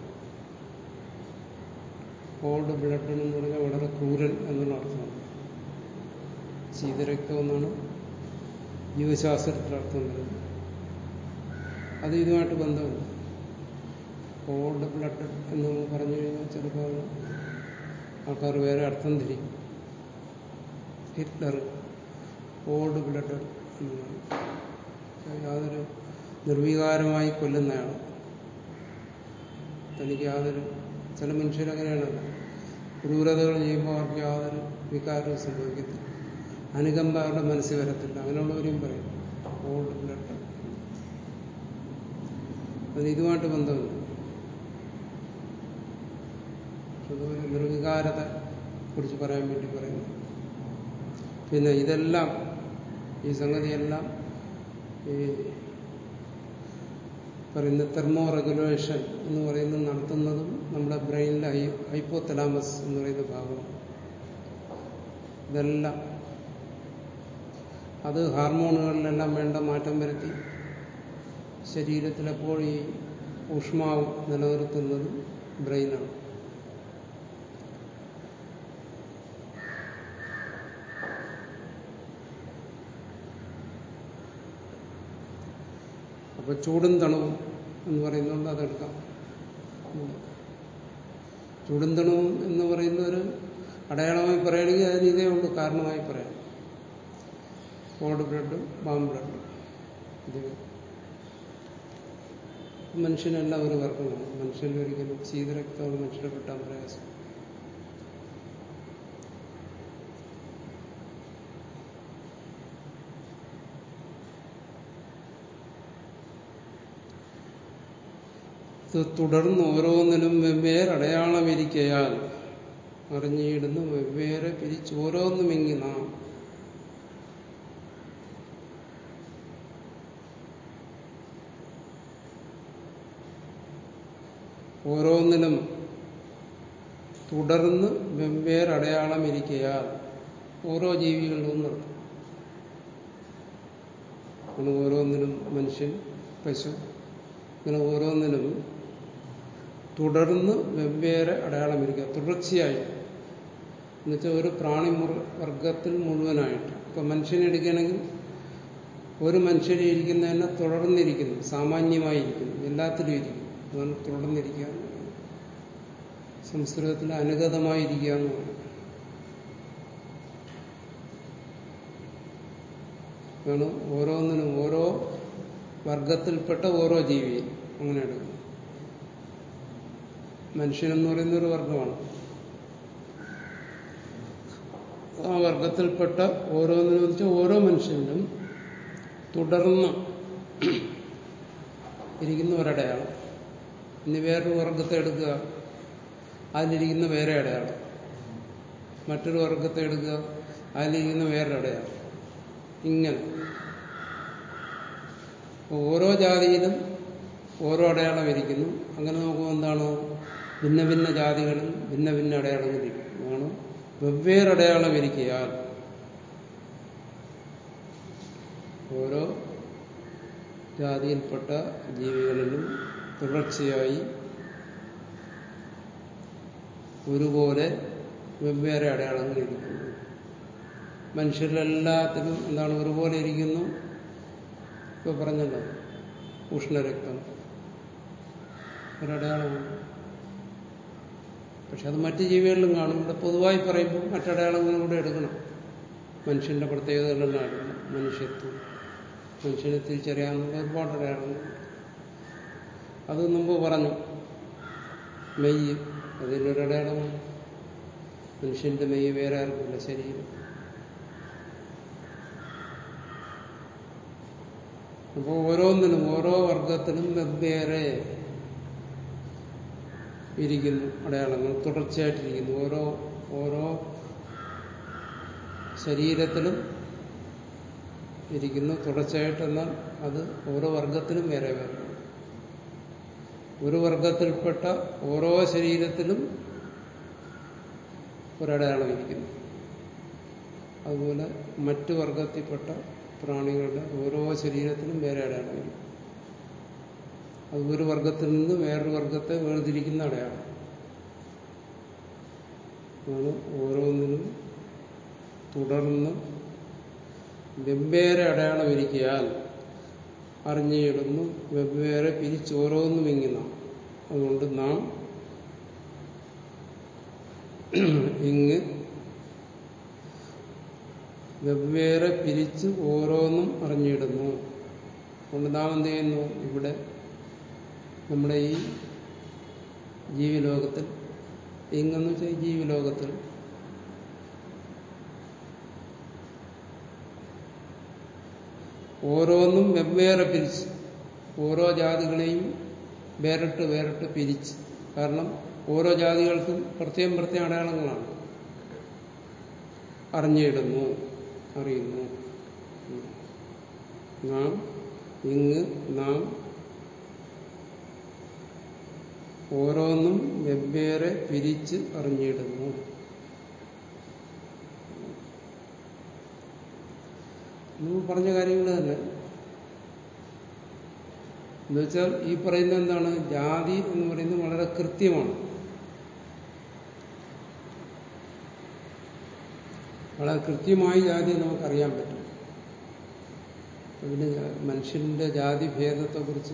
കോഡ് ബ്ലഡ് എന്ന് പറഞ്ഞാൽ വളരെ ക്രൂരൻ എന്നുള്ള അർത്ഥമാണ് ശീതരക്തം എന്നാണ് ജീവശാസ്ത്രത്തിൽ അർത്ഥം വരുന്നത് അത് ഇതുമായിട്ട് ബന്ധമുണ്ട് കോൾഡ് ബ്ലഡ് എന്ന് നമ്മൾ പറഞ്ഞു കഴിഞ്ഞാൽ ചിലപ്പോൾ ആൾക്കാർ വേറെ അർത്ഥം ധരിക്കും ഹിറ്റ്ലർ കോൾഡ് ബ്ലഡ് എന്നാണ് യാതൊരു നിർവികാരമായി കൊല്ലുന്നയാൾ തനിക്ക് യാതൊരു ചില മനുഷ്യരങ്ങനെയാണല്ലോ ക്രൂരതകൾ ചെയ്യുമ്പോൾ അവർക്ക് യാതൊരു വികാരവും സംഭവിക്കത്തില്ല അനുകമ്പ അവരുടെ മനസ്സിൽ വരത്തില്ല അങ്ങനെയുള്ളവരും പറയും കോൾഡ് ബ്ലഡ് അതിന് ഇതുമായിട്ട് ബന്ധമുണ്ട് അതുപോലെ നിർവികാരത കുറിച്ച് പറയാൻ വേണ്ടി പറയുന്നു പിന്നെ ഇതെല്ലാം ഈ സംഗതിയെല്ലാം ഈ പറയുന്ന തെർമോ റെഗുലേഷൻ എന്ന് പറയുന്നത് നടത്തുന്നതും നമ്മുടെ ബ്രെയിനിലെ ഹൈ ഹൈപ്പോത്തലാമസ് എന്ന് പറയുന്ന ഭാഗമാണ് ഇതെല്ലാം അത് ഹാർമോണുകളിലെല്ലാം വേണ്ട മാറ്റം വരുത്തി ശരീരത്തിൽ എപ്പോഴും ഈ ഊഷ്മാവ് നിലനിർത്തുന്നത് ബ്രെയിനാണ് അപ്പൊ ചൂടും തണുവും എന്ന് പറയുന്നുണ്ട് അതെടുക്കാം ചൂടും തണുവും എന്ന് പറയുന്ന ഒരു അടയാളമായി പറയുകയാണെങ്കിൽ അതിന് ഇതേ ഉള്ളൂ കാരണമായി പറയാം കോഡ് ബ്ലഡും ബാം ബ്ലഡും ഇത് മനുഷ്യനെല്ലാം ഒരു വർഗമാണ് മനുഷ്യന് ഒരിക്കലും ശീതരക്തമുള്ള മനുഷ്യരെ കിട്ടാൻ പ്രയാസം ഇത് തുടർന്ന് ഓരോന്നിനും വെവ്വേറെ അടയാളമിരിക്കയാൽ അറിഞ്ഞിടുന്നു വെവ്വേറെ പിരിച്ച് ഓരോന്നുമെങ്കി നാം ഓരോന്നിനും തുടർന്ന് വെവ്വേറെ അടയാളം ഇരിക്കയാൽ ഓരോ ജീവികളിലും നിർത്തും അങ്ങനെ ഓരോന്നിനും മനുഷ്യൻ പശു ഇങ്ങനെ ഓരോന്നിനും തുടർന്ന് വെവ്വേറെ അടയാളമിരിക്കുക തുടർച്ചയായി എന്നുവെച്ചാൽ ഒരു പ്രാണി വർഗത്തിൽ മുഴുവനായിട്ട് ഇപ്പൊ മനുഷ്യനെ എടുക്കുകയാണെങ്കിൽ ഒരു മനുഷ്യനെ ഇരിക്കുന്നതന്നെ തുടർന്നിരിക്കുന്നു സാമാന്യമായിരിക്കുന്നു എല്ലാത്തിലും ഇരിക്കുന്നു അതാണ് തുടർന്നിരിക്കുക സംസ്കൃതത്തിൽ അനുഗതമായിരിക്കുക എന്ന് പറയും ആണ് ഓരോന്നിനും ഓരോ വർഗത്തിൽപ്പെട്ട ഓരോ ജീവിയും അങ്ങനെ എടുക്കും മനുഷ്യനെന്ന് പറയുന്ന ഒരു വർഗമാണ് ആ വർഗത്തിൽപ്പെട്ട ഓരോന്നിനും വെച്ചാൽ ഓരോ മനുഷ്യനും തുടർന്ന് ഇരിക്കുന്ന ഒരടയാളം ഇനി വേറൊരു വർഗത്തെ എടുക്കുക അതിലിരിക്കുന്ന വേറെ അടയാളം മറ്റൊരു വർഗത്തെ എടുക്കുക അതിലിരിക്കുന്ന വേറെ അടയാളം ഇങ്ങനെ ഓരോ ജാതിയിലും ഓരോ അടയാളം ഇരിക്കുന്നു അങ്ങനെ നോക്കുമ്പോൾ എന്താണ് ഭിന്ന ഭിന്ന ജാതികളും ഭിന്ന ഭിന്ന അടയാളങ്ങളിരിക്കും അതാണ് വെവ്വേറെ അടയാളം ഇരിക്കയാൽ ഓരോ ജാതിയിൽപ്പെട്ട ജീവികളിലും തുടർച്ചയായി ഒരുപോലെ വെവ്വേറെ അടയാളങ്ങൾ ഇരിക്കുന്നു മനുഷ്യരിലെല്ലാത്തിലും എന്താണ് ഒരുപോലെ ഇരിക്കുന്നു ഇപ്പൊ പറഞ്ഞല്ലോ ഉഷ്ണരക്തം ഒരടയാളമാണ് പക്ഷെ അത് മറ്റു ജീവികളിലും കാണും ഇവിടെ പൊതുവായി പറയുമ്പോൾ മറ്റടയാളങ്ങളും കൂടെ എടുക്കണം മനുഷ്യന്റെ പ്രത്യേകതകളെല്ലാം എടുക്കണം മനുഷ്യത്വം മനുഷ്യനെ തിരിച്ചറിയാവുന്ന ഒരുപാട് അടയാളങ്ങൾ അത് മുമ്പ് പറഞ്ഞു മെയ്യ് അതിലൊരടയാളമാണ് മനുഷ്യന്റെ മെയ്യ് വേറെ ആർക്കില്ല ശരീരം അപ്പോൾ ഓരോന്നിനും ഓരോ വർഗത്തിനും വെവ്വേറെ ഇരിക്കുന്നു അടയാളങ്ങൾ തുടർച്ചയായിട്ടിരിക്കുന്നു ഓരോ ഓരോ ശരീരത്തിലും ഇരിക്കുന്നു തുടർച്ചയായിട്ടെന്നാൽ അത് ഓരോ വർഗത്തിലും വേറെ വേറെ ഒരു വർഗത്തിൽപ്പെട്ട ഓരോ ശരീരത്തിലും ഒരടയാളം ഇരിക്കുന്നു അതുപോലെ മറ്റു വർഗത്തിൽപ്പെട്ട പ്രാണികളുടെ ഓരോ ശരീരത്തിലും വേറെ അടയാളം ഇരിക്കും അത് ഒരു വർഗത്തിൽ നിന്ന് വേറൊരു വർഗത്തെ വേർതിരിക്കുന്ന അടയാളം ആണ് ഓരോന്നിനും തുടർന്ന് വെവ്വേറെ അടയാളം ഇരിക്കയാൽ അറിഞ്ഞിടുന്നു വെവ്വേറെ പിരിച്ചോരോന്നും ഇങ്ങുന്ന അതുകൊണ്ട് നാം ഇങ്ങ് വെവ്വേറെ പിരിച്ച് ഓരോന്നും അറിഞ്ഞിടുന്നു അതുകൊണ്ട് നാം എന്ത് ചെയ്യുന്നു ഇവിടെ നമ്മുടെ ഈ ജീവിലോകത്തിൽ ഇങ്ങെന്ന് വെച്ചാൽ ജീവിലോകത്തിൽ ഓരോന്നും വെവ്വേറെ പിരിച്ച് ഓരോ ജാതികളെയും വേറിട്ട് വേറിട്ട് പിരിച്ച് കാരണം ഓരോ ജാതികൾക്കും പ്രത്യേകം പ്രത്യേകം അടയാളങ്ങളാണ് അറിഞ്ഞിടുന്നു അറിയുന്നു നാം ഇങ്ങ് നാം ഓരോന്നും വെവ്വേറെ പിരിച്ച് അറിഞ്ഞിടുന്നു നമ്മൾ പറഞ്ഞ കാര്യങ്ങൾ തന്നെ എന്നുവെച്ചാൽ ഈ പറയുന്നത് എന്താണ് ജാതി എന്ന് പറയുന്നത് വളരെ കൃത്യമാണ് വളരെ കൃത്യമായി ജാതി നമുക്കറിയാൻ പറ്റും അതിന് മനുഷ്യന്റെ ജാതി ഭേദത്തെക്കുറിച്ച്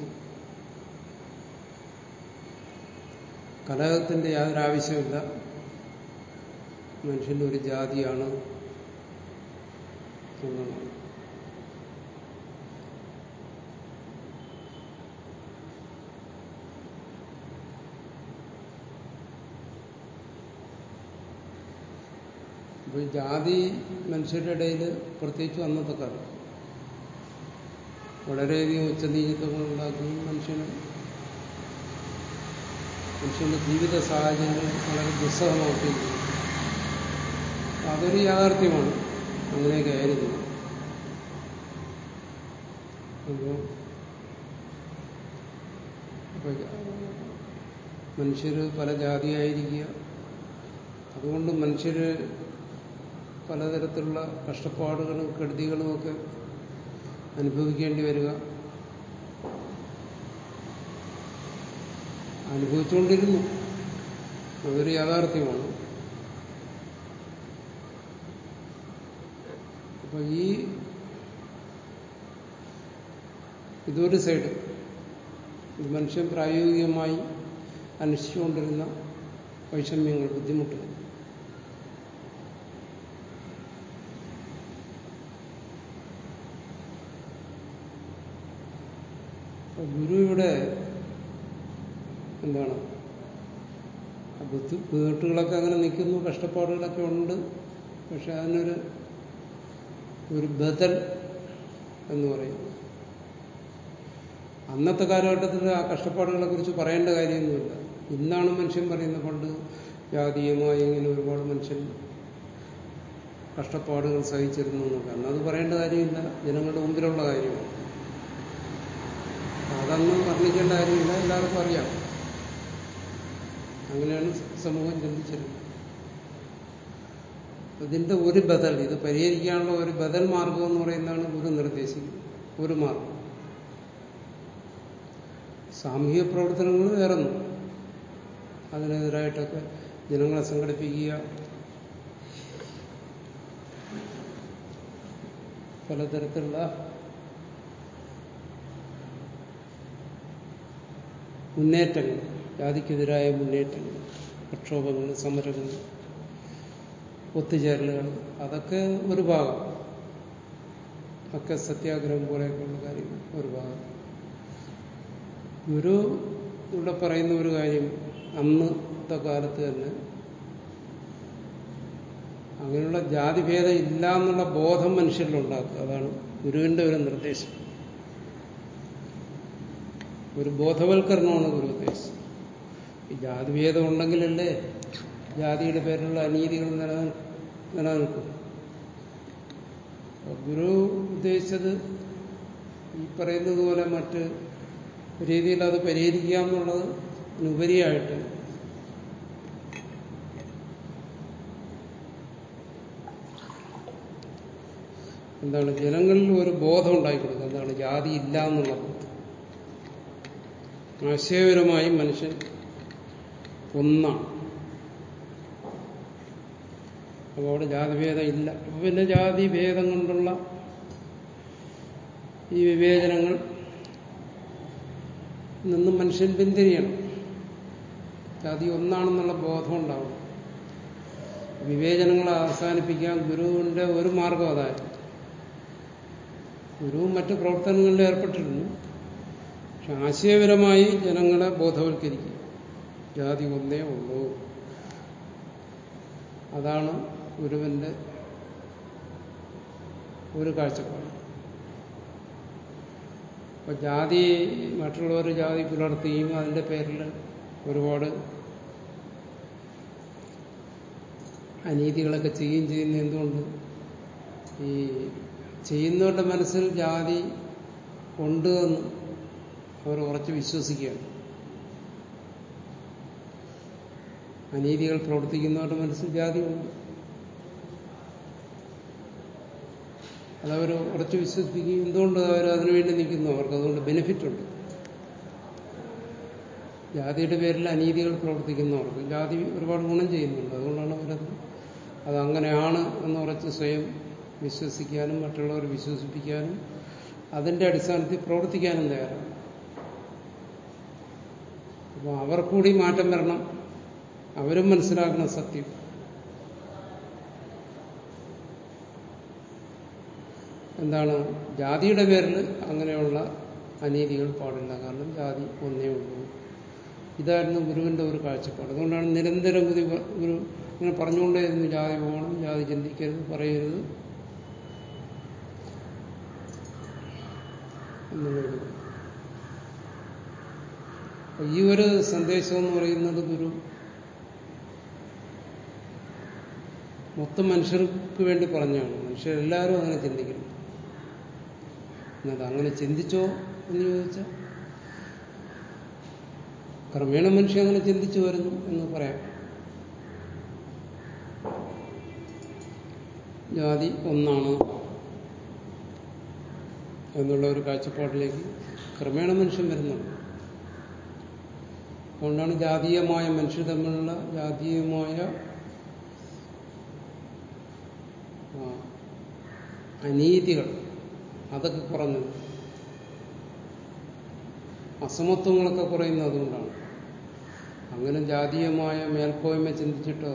കലഹത്തിന്റെ യാതൊരു ആവശ്യമില്ല മനുഷ്യന്റെ ഒരു ജാതിയാണ് എന്നുള്ളതാണ് അപ്പോൾ ജാതി മനുഷ്യരുടെ ഇടയിൽ പ്രത്യേകിച്ച് അന്നത്തെ കാലം വളരെയധികം ഉച്ചനീചത്വങ്ങൾ ഉണ്ടാക്കുകയും മനുഷ്യന് മനുഷ്യന്റെ ജീവിത സാഹചര്യങ്ങൾ വളരെ ദുസ്സഹമാക്കുകയും ചെയ്യും അതൊരു യാഥാർത്ഥ്യമാണ് അങ്ങനെയൊക്കെ ആയിരുന്നു അപ്പോൾ അപ്പോൾ മനുഷ്യർ പല ജാതിയായിരിക്കുക അതുകൊണ്ട് മനുഷ്യര് പലതരത്തിലുള്ള കഷ്ടപ്പാടുകളും കെടുതികളും ഒക്കെ അനുഭവിക്കേണ്ടി വരിക അനുഭവിച്ചുകൊണ്ടിരുന്നു അതൊരു യാഥാർത്ഥ്യമാണ് അപ്പൊ ഈ ഇതൊരു സൈഡ് ഇത് മനുഷ്യൻ പ്രായോഗികമായി അനുഷ്ഠിച്ചുകൊണ്ടിരുന്ന വൈഷമ്യങ്ങൾ ബുദ്ധിമുട്ടുകൾ ഗുരു ഇവിടെ എന്താണ് ബുദ്ധിമുട്ടുകളൊക്കെ അങ്ങനെ നിൽക്കുന്നു കഷ്ടപ്പാടുകളൊക്കെ ഉണ്ട് പക്ഷെ അതിനൊരു ഒരു ബദൽ എന്ന് പറയും അന്നത്തെ കാലഘട്ടത്തിൽ ആ കഷ്ടപ്പാടുകളെ കുറിച്ച് പറയേണ്ട കാര്യമൊന്നുമില്ല ഇന്നാണ് മനുഷ്യൻ പറയുന്നത് പണ്ട് ജാതീയമായി ഇങ്ങനെ ഒരുപാട് മനുഷ്യൻ കഷ്ടപ്പാടുകൾ സഹിച്ചിരുന്നു എന്നൊക്കെ അന്നത് പറയേണ്ട കാര്യമില്ല ജനങ്ങളുടെ മുമ്പിലുള്ള കാര്യമാണ് അതൊന്നും വർണ്ണിക്കേണ്ട കാര്യമില്ല എല്ലാവർക്കും അറിയാം അങ്ങനെയാണ് സമൂഹം ചിന്തിച്ചിരുന്നത് ഇതിന്റെ ഒരു ബദൽ ഇത് പരിഹരിക്കാനുള്ള ഒരു ബദൽ മാർഗം എന്ന് പറയുന്നതാണ് ഗുരു നിർദ്ദേശിക്കുന്നത് ഒരു മാർഗം സാമൂഹിക പ്രവർത്തനങ്ങൾ വേറൊന്നും അതിനെതിരായിട്ടൊക്കെ ജനങ്ങളെ സംഘടിപ്പിക്കുക പലതരത്തിലുള്ള മുന്നേറ്റങ്ങൾ ജാതിക്കെതിരായ മുന്നേറ്റങ്ങൾ പ്രക്ഷോഭങ്ങൾ സമരങ്ങൾ ഒത്തുചേരലുകൾ അതൊക്കെ ഒരു ഭാഗം ഒക്കെ സത്യാഗ്രഹം പോലെയൊക്കെയുള്ള കാര്യങ്ങൾ ഒരു ഭാഗം ഗുരു ഇവിടെ പറയുന്ന ഒരു കാര്യം അന്നത്തെ കാലത്ത് തന്നെ അങ്ങനെയുള്ള ജാതിഭേദം ഇല്ല എന്നുള്ള ബോധം മനുഷ്യരിലുണ്ടാക്കുക അതാണ് ഗുരുവിന്റെ ഒരു നിർദ്ദേശം ഒരു ബോധവൽക്കരണമാണ് ഗുരു ഉദ്ദേശിച്ചത് ഈ ജാതിഭേദം ഉണ്ടെങ്കിലല്ലേ ജാതിയുടെ പേരിലുള്ള അനീതികൾ നിലനിൽ നിലനിൽക്കും ഗുരു ഉദ്ദേശിച്ചത് ഈ പറയുന്നത് പോലെ മറ്റ് രീതിയിൽ അത് പരിഹരിക്കുക എന്നുള്ളതിനുപരിയായിട്ട് എന്താണ് ജനങ്ങളിൽ ഒരു ബോധം ഉണ്ടായിക്കൊടുക്കുക എന്താണ് ജാതി ഇല്ല എന്നുള്ള ബോധം ആശയപരമായി മനുഷ്യൻ ഒന്നാണ് അപ്പോൾ അവിടെ ജാതിഭേദം ഇല്ല അപ്പൊ പിന്നെ ജാതിഭേദം കൊണ്ടുള്ള ഈ വിവേചനങ്ങൾ നിന്നും മനുഷ്യൻ പിന്തിരിയണം ജാതി ഒന്നാണെന്നുള്ള ബോധം ഉണ്ടാവും വിവേചനങ്ങളെ അവസാനിപ്പിക്കാൻ ഗുരുവിന്റെ ഒരു മാർഗം അതായിരുന്നു ഗുരുവും മറ്റു പ്രവർത്തനങ്ങളിൽ ഏർപ്പെട്ടിരുന്നു പക്ഷെ ആശയപരമായി ജനങ്ങളെ ബോധവൽക്കരിക്കുക ജാതി ഒന്നേ ഉള്ളൂ അതാണ് ഗുരുവിന്റെ ഒരു കാഴ്ചപ്പാട് അപ്പൊ ജാതി മറ്റുള്ളവർ ജാതി പുലർത്തുകയും അതിന്റെ പേരിൽ ഒരുപാട് അനീതികളൊക്കെ ചെയ്യുകയും ചെയ്യുന്ന എന്തുകൊണ്ട് ഈ ചെയ്യുന്നവരുടെ മനസ്സിൽ ജാതി ഉണ്ട് എന്ന് അവർ ഉറച്ചു വിശ്വസിക്കുകയാണ് അനീതികൾ പ്രവർത്തിക്കുന്നവരുടെ മനസ്സിൽ ജാതി ഉണ്ട് അതവർ ഉറച്ചു വിശ്വസിപ്പിക്കുകയും എന്തുകൊണ്ട് അവർ അതിനുവേണ്ടി നിൽക്കുന്നു അവർക്ക് അതുകൊണ്ട് ബെനിഫിറ്റ് ഉണ്ട് ജാതിയുടെ പേരിൽ അനീതികൾ പ്രവർത്തിക്കുന്നവർക്ക് ജാതി ഒരുപാട് ഗുണം ചെയ്യുന്നുണ്ട് അതുകൊണ്ടാണ് അവരത് അതങ്ങനെയാണ് എന്ന് ഉറച്ച് സ്വയം വിശ്വസിക്കാനും മറ്റുള്ളവർ വിശ്വസിപ്പിക്കാനും അതിന്റെ അടിസ്ഥാനത്തിൽ പ്രവർത്തിക്കാനും തയ്യാറാണ് അപ്പോൾ അവർ കൂടി മാറ്റം വരണം അവരും മനസ്സിലാക്കണം സത്യം എന്താണ് ജാതിയുടെ പേരിൽ അങ്ങനെയുള്ള അനീതികൾ പാടില്ല കാരണം ജാതി ഒന്നേ ഉള്ളൂ ഇതായിരുന്നു ഗുരുവിന്റെ ഒരു കാഴ്ചപ്പാട് അതുകൊണ്ടാണ് നിരന്തരം ഗുരു ഗുരു ഇങ്ങനെ പറഞ്ഞുകൊണ്ടേയിരുന്നു ജാതി പോകണം ജാതി ചിന്തിക്കരുത് പറയരുത് എന്നുള്ളത് ഈ ഒരു സന്ദേശം എന്ന് പറയുന്നത് ഗുരു മൊത്തം മനുഷ്യർക്ക് വേണ്ടി പറഞ്ഞാണ് മനുഷ്യരെല്ലാവരും അങ്ങനെ ചിന്തിക്കണം എന്നത് അങ്ങനെ ചിന്തിച്ചോ എന്ന് ചോദിച്ചാൽ ക്രമേണ മനുഷ്യൻ അങ്ങനെ ചിന്തിച്ചു വരുന്നു എന്ന് പറയാം ജാതി ഒന്നാണ് എന്നുള്ള ഒരു കാഴ്ചപ്പാടിലേക്ക് ക്രമേണ മനുഷ്യൻ വരുന്നുണ്ട് അതുകൊണ്ടാണ് ജാതീയമായ മനുഷ്യർ തമ്മിലുള്ള ജാതീയമായ അനീതികൾ അതൊക്കെ കുറഞ്ഞത് അസമത്വങ്ങളൊക്കെ കുറയുന്നത് അതുകൊണ്ടാണ് അങ്ങനെ ജാതീയമായ മേൽക്കോയ്മ ചിന്തിച്ചിട്ടോ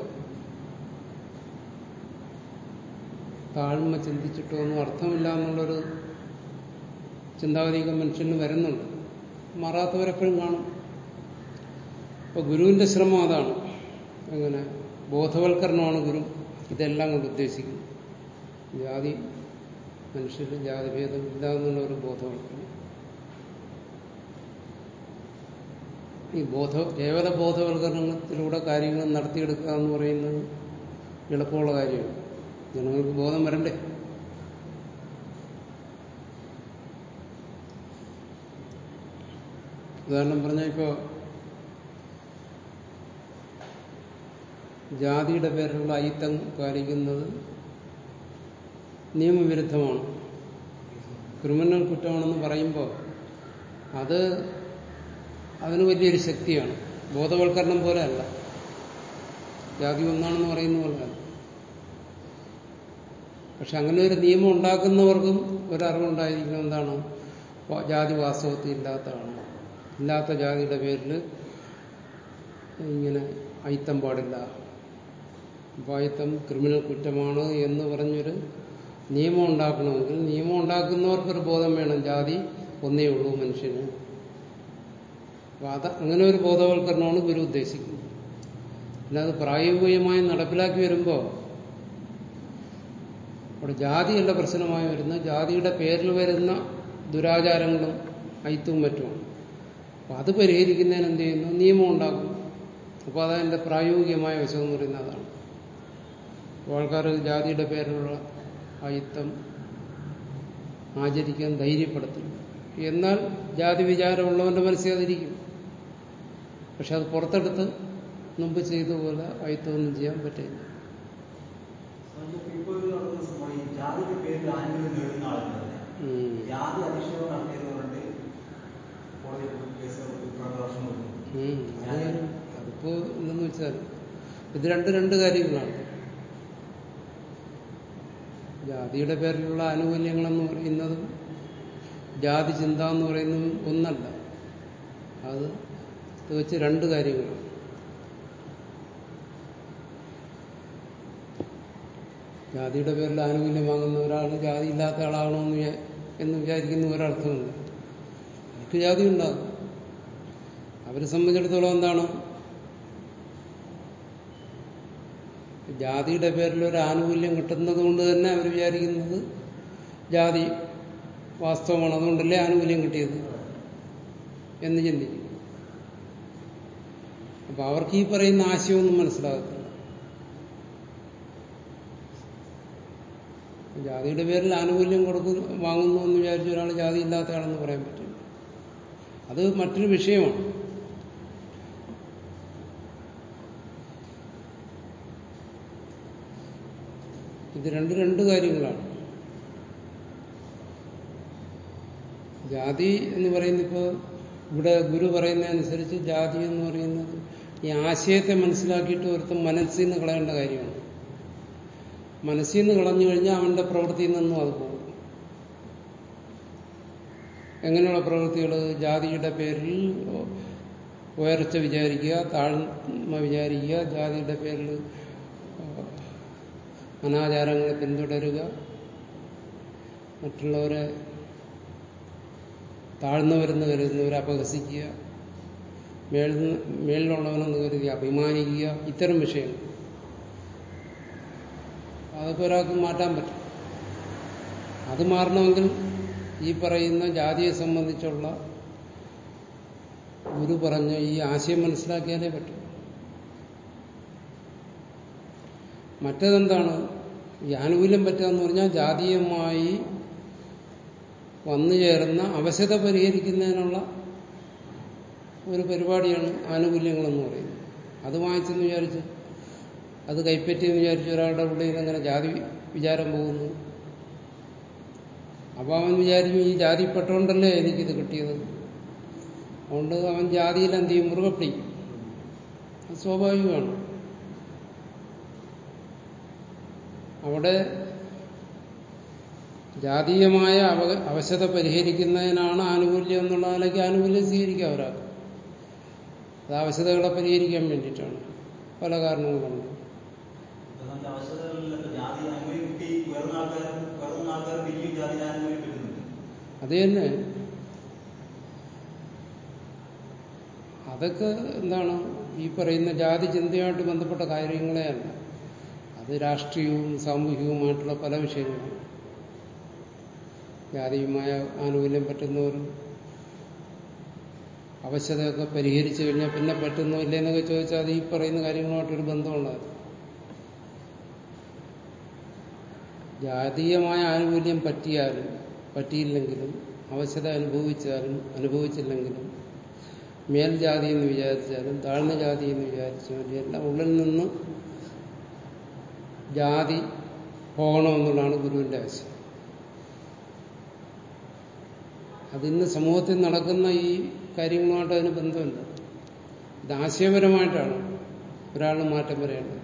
താഴ്മ ചിന്തിച്ചിട്ടോ ഒന്നും അർത്ഥമില്ല എന്നുള്ളൊരു ചിന്താഗതിയൊക്കെ മനുഷ്യന് വരുന്നുണ്ട് മാറാത്തവരെപ്പോഴും കാണും അപ്പൊ ഗുരുവിന്റെ ശ്രമം അതാണ് അങ്ങനെ ബോധവൽക്കരണമാണ് ഗുരു ഇതെല്ലാം കൊണ്ട് ഉദ്ദേശിക്കുന്നത് ജാതി മനുഷ്യന് ജാതിഭേദം ഇല്ല എന്നുള്ള ഒരു ബോധവൽക്കരണം ഈ ബോധ കേവല ബോധവൽക്കരണത്തിലൂടെ കാര്യങ്ങൾ നടത്തിയെടുക്കുക എന്ന് പറയുന്നത് എളുപ്പമുള്ള കാര്യമാണ് ജനങ്ങൾക്ക് ബോധം വരണ്ടേ ഉദാഹരണം പറഞ്ഞാൽ ഇപ്പോൾ ജാതിയുടെ പേരിലുള്ള അയിത്തം പാലിക്കുന്നത് നിയമവിരുദ്ധമാണ് ക്രിമിനൽ കുറ്റമാണെന്ന് പറയുമ്പോൾ അത് അതിന് വലിയൊരു ശക്തിയാണ് ബോധവൽക്കരണം പോലെ അല്ല ജാതി ഒന്നാണെന്ന് പറയുന്ന പോലെ അല്ല പക്ഷെ അങ്ങനെ ഒരു നിയമം ഉണ്ടാക്കുന്നവർക്കും ഒരറിവുണ്ടായിരിക്കണം എന്താണ് ജാതി വാസ്തവത്തിൽ ഇല്ലാത്തതാണ് ഇല്ലാത്ത ജാതിയുടെ പേരിൽ ഇങ്ങനെ അയിത്തം പാടില്ല അപ്പോൾ അയിത്തം ക്രിമിനൽ കുറ്റമാണ് എന്ന് പറഞ്ഞൊരു നിയമം ഉണ്ടാക്കണമെങ്കിൽ നിയമം ഉണ്ടാക്കുന്നവർക്കൊരു ബോധം വേണം ജാതി ഒന്നേ ഉള്ളൂ മനുഷ്യന് അപ്പൊ അത് അങ്ങനെ ഒരു ബോധവൽക്കരണമാണ് ഗുരു ഉദ്ദേശിക്കുന്നത് അല്ലാതെ പ്രായോഗികമായി നടപ്പിലാക്കി വരുമ്പോൾ അവിടെ ജാതിയല്ല പ്രശ്നമായി വരുന്നത് ജാതിയുടെ പേരിൽ വരുന്ന ദുരാചാരങ്ങളും അയിത്തവും മറ്റുമാണ് അപ്പൊ അത് പരിഹരിക്കുന്നതിന് എന്ത് ചെയ്യുന്നു നിയമം ഉണ്ടാക്കും അപ്പോൾ അതതിൻ്റെ പ്രായോഗികമായ വശം എന്ന് പറയുന്നത് അതാണ് അപ്പോൾ ആൾക്കാർ ജാതിയുടെ പേരിലുള്ള അയിത്തം ആചരിക്കാൻ ധൈര്യപ്പെടുത്തില്ല എന്നാൽ ജാതി വിചാരമുള്ളവന്റെ മനസ്സിൽ അതിരിക്കും പക്ഷെ അത് പുറത്തെടുത്ത് മുമ്പ് ചെയ്തതുപോലെ അയിത്തമൊന്നും ചെയ്യാൻ പറ്റില്ല ഇപ്പോൾ ഒരു നടക്കുന്ന സംഭവം ഈ ജാതിയുടെ പേരിൽ ആനുകൂല്യം നേടുന്ന ആളുകൾ ഉം. ജാതി അധിക്ഷേപം നടത്തിയത് കൊണ്ട് കോടതിയിൽ കേസ് പ്രദർശനം കൊടുക്കും ഉം. അത് അതിപ്പോ എന്തെന്ന് വെച്ചാൽ ഇത് രണ്ട് രണ്ട് കാര്യങ്ങളാണ് ജാതിയുടെ പേരിലുള്ള ആനുകൂല്യങ്ങളെന്ന് പറയുന്നതും ജാതി ചിന്ത എന്ന് പറയുന്നതും ഒന്നല്ല അത് തികച്ച് രണ്ട് കാര്യങ്ങളാണ് ജാതിയുടെ പേരിൽ ആനുകൂല്യം വാങ്ങുന്ന ഒരാൾ ജാതി ഇല്ലാത്ത ആളാകണമെന്ന് വിചാ- എന്ന് വിചാരിക്കുന്ന ഒരർത്ഥമില്ല അവർക്ക് ജാതി ഉണ്ടാകും അവരെ സംബന്ധിച്ചിടത്തോളം എന്താണ് ജാതിയുടെ പേരിൽ ഒരു ആനുകൂല്യം കിട്ടുന്നത് കൊണ്ട് തന്നെ അവർ വിചാരിക്കുന്നത് ജാതി വാസ്തവമാണ് അതുകൊണ്ടല്ലേ ആനുകൂല്യം കിട്ടിയത് എന്ന് ചിന്തിക്കും അപ്പൊ അവർക്ക് ഈ പറയുന്ന ആശയമൊന്നും മനസ്സിലാകത്തില്ല ജാതിയുടെ പേരിൽ ആനുകൂല്യം കൊടുക്കുന്നു വാങ്ങുന്നു എന്ന് വിചാരിച്ച ഒരാൾ ജാതി ഇല്ലാത്ത ആളെന്ന് പറയാൻ പറ്റില്ല അത് മറ്റൊരു വിഷയമാണ് ഇത് രണ്ട് രണ്ട് കാര്യങ്ങളാണ് ജാതി എന്ന് പറയുന്നത് ഇപ്പോൾ ഇവിടെ ഗുരു പറയുന്നതനുസരിച്ച് ജാതി എന്ന് പറയുന്നത് ഈ ആശയത്തെ മനസ്സിലാക്കിയിട്ട് ഒരുത്തം മനസ്സിൽ നിന്ന് കളയേണ്ട കാര്യമാണ് മനസ്സിൽ നിന്ന് കളഞ്ഞു കഴിഞ്ഞാൽ അവന്റെ പ്രവൃത്തിയിൽ നിന്നും അത് പോകും എങ്ങനെയുള്ള പ്രവൃത്തികൾ ജാതിയുടെ പേരിൽ ഉയർച്ച വിചാരിക്കുക താഴ്മ വിചാരിക്കുക ജാതിയുടെ പേരിൽ അനാചാരങ്ങളെ പിന്തുടരുക മറ്റുള്ളവരെ താഴ്ന്നവരെന്ന് കരുതുന്നവരെ അപഹസിക്കുക മേളിൽ മേളിലുള്ളവനെന്ന് കരുതി അഭിമാനിക്കുക ഇത്തരം വിഷയങ്ങൾ അതൊക്കെ ഒരാൾക്ക് മാറ്റാൻ പറ്റും അത് മാറണമെങ്കിൽ ഈ പറയുന്ന ജാതിയെ സംബന്ധിച്ചുള്ള ഗുരു പറഞ്ഞ ഈ ആശയം മനസ്സിലാക്കിയാലേ പറ്റും മറ്റതെന്താണ് ഈ ആനുകൂല്യം പറ്റുക എന്ന് പറഞ്ഞാൽ ജാതീയമായി വന്നു ചേർന്ന അവശത പരിഹരിക്കുന്നതിനുള്ള ഒരു പരിപാടിയാണ് ആനുകൂല്യങ്ങളെന്ന് പറയുന്നത് അത് വാങ്ങിച്ചെന്ന് വിചാരിച്ച് അത് കൈപ്പറ്റിയെന്ന് വിചാരിച്ച് ഒരാളുടെ ഉള്ളിൽ നിന്ന് അങ്ങനെ ജാതി വിചാരം പോകുന്നു അപ്പോൾ അവൻ വിചാരിക്കും ഈ ജാതിപ്പെട്ടോണ്ടല്ലേ എനിക്കിത് കിട്ടിയത് അതുകൊണ്ട് അവൻ ജാതിയിൽ എന്ത് ചെയ്യും മുറുകെ പിടിക്കും അത് സ്വാഭാവികമാണ് അവിടെ ജാതീയമായ അവ അവശത പരിഹരിക്കുന്നതിനാണ് ആനുകൂല്യം എന്നുള്ള നിലയ്ക്ക് ആനുകൂല്യം സ്വീകരിക്കാം ഒരാൾ അത് ആവശ്യതകളെ പരിഹരിക്കാൻ വേണ്ടിയിട്ടാണ് പല കാരണങ്ങളുണ്ട് നമ്മുടെ അവസരങ്ങളിൽ ഇപ്പൊ ജാതി ആനുകൂല്യം കിട്ടി ഉയർന്ന ആൾക്കാർ ഉയർന്ന ആൾക്കാർ പിന്നെയും ജാതി ആനുകൂല്യം കിട്ടുന്നുണ്ട് അത് തന്നെ അതൊക്കെ എന്താണ് ഈ പറയുന്ന ജാതി ചിന്തയുമായിട്ട് ബന്ധപ്പെട്ട കാര്യങ്ങളെ അല്ല അത് രാഷ്ട്രീയവും സാമൂഹികവുമായിട്ടുള്ള പല വിഷയങ്ങളാണ് ജാതിയുമായ ആനുകൂല്യം പറ്റുന്നവരും അവശതയൊക്കെ പരിഹരിച്ചു കഴിഞ്ഞാൽ പിന്നെ പറ്റുന്നോ ഇല്ലെന്നൊക്കെ ചോദിച്ചാൽ അത് ഈ പറയുന്ന കാര്യങ്ങളുമായിട്ടൊരു ബന്ധമുണ്ടാകും ജാതീയമായ ആനുകൂല്യം പറ്റിയാലും പറ്റിയില്ലെങ്കിലും അവശത അനുഭവിച്ചാലും അനുഭവിച്ചില്ലെങ്കിലും മേൽജാതി എന്ന് വിചാരിച്ചാലും താഴ്ന്ന ജാതി എന്ന് വിചാരിച്ചാലും എല്ലാം ഉള്ളിൽ നിന്ന് ജാതി പോകണമെന്നുള്ളതാണ് ഗുരുവിന്റെ ആശയം അതിന്ന് സമൂഹത്തിൽ നടക്കുന്ന ഈ കാര്യങ്ങളുമായിട്ട് അതിന് ബന്ധമില്ല ഇത് ആശയപരമായിട്ടാണ് ഒരാൾ മാറ്റം വരേണ്ടത്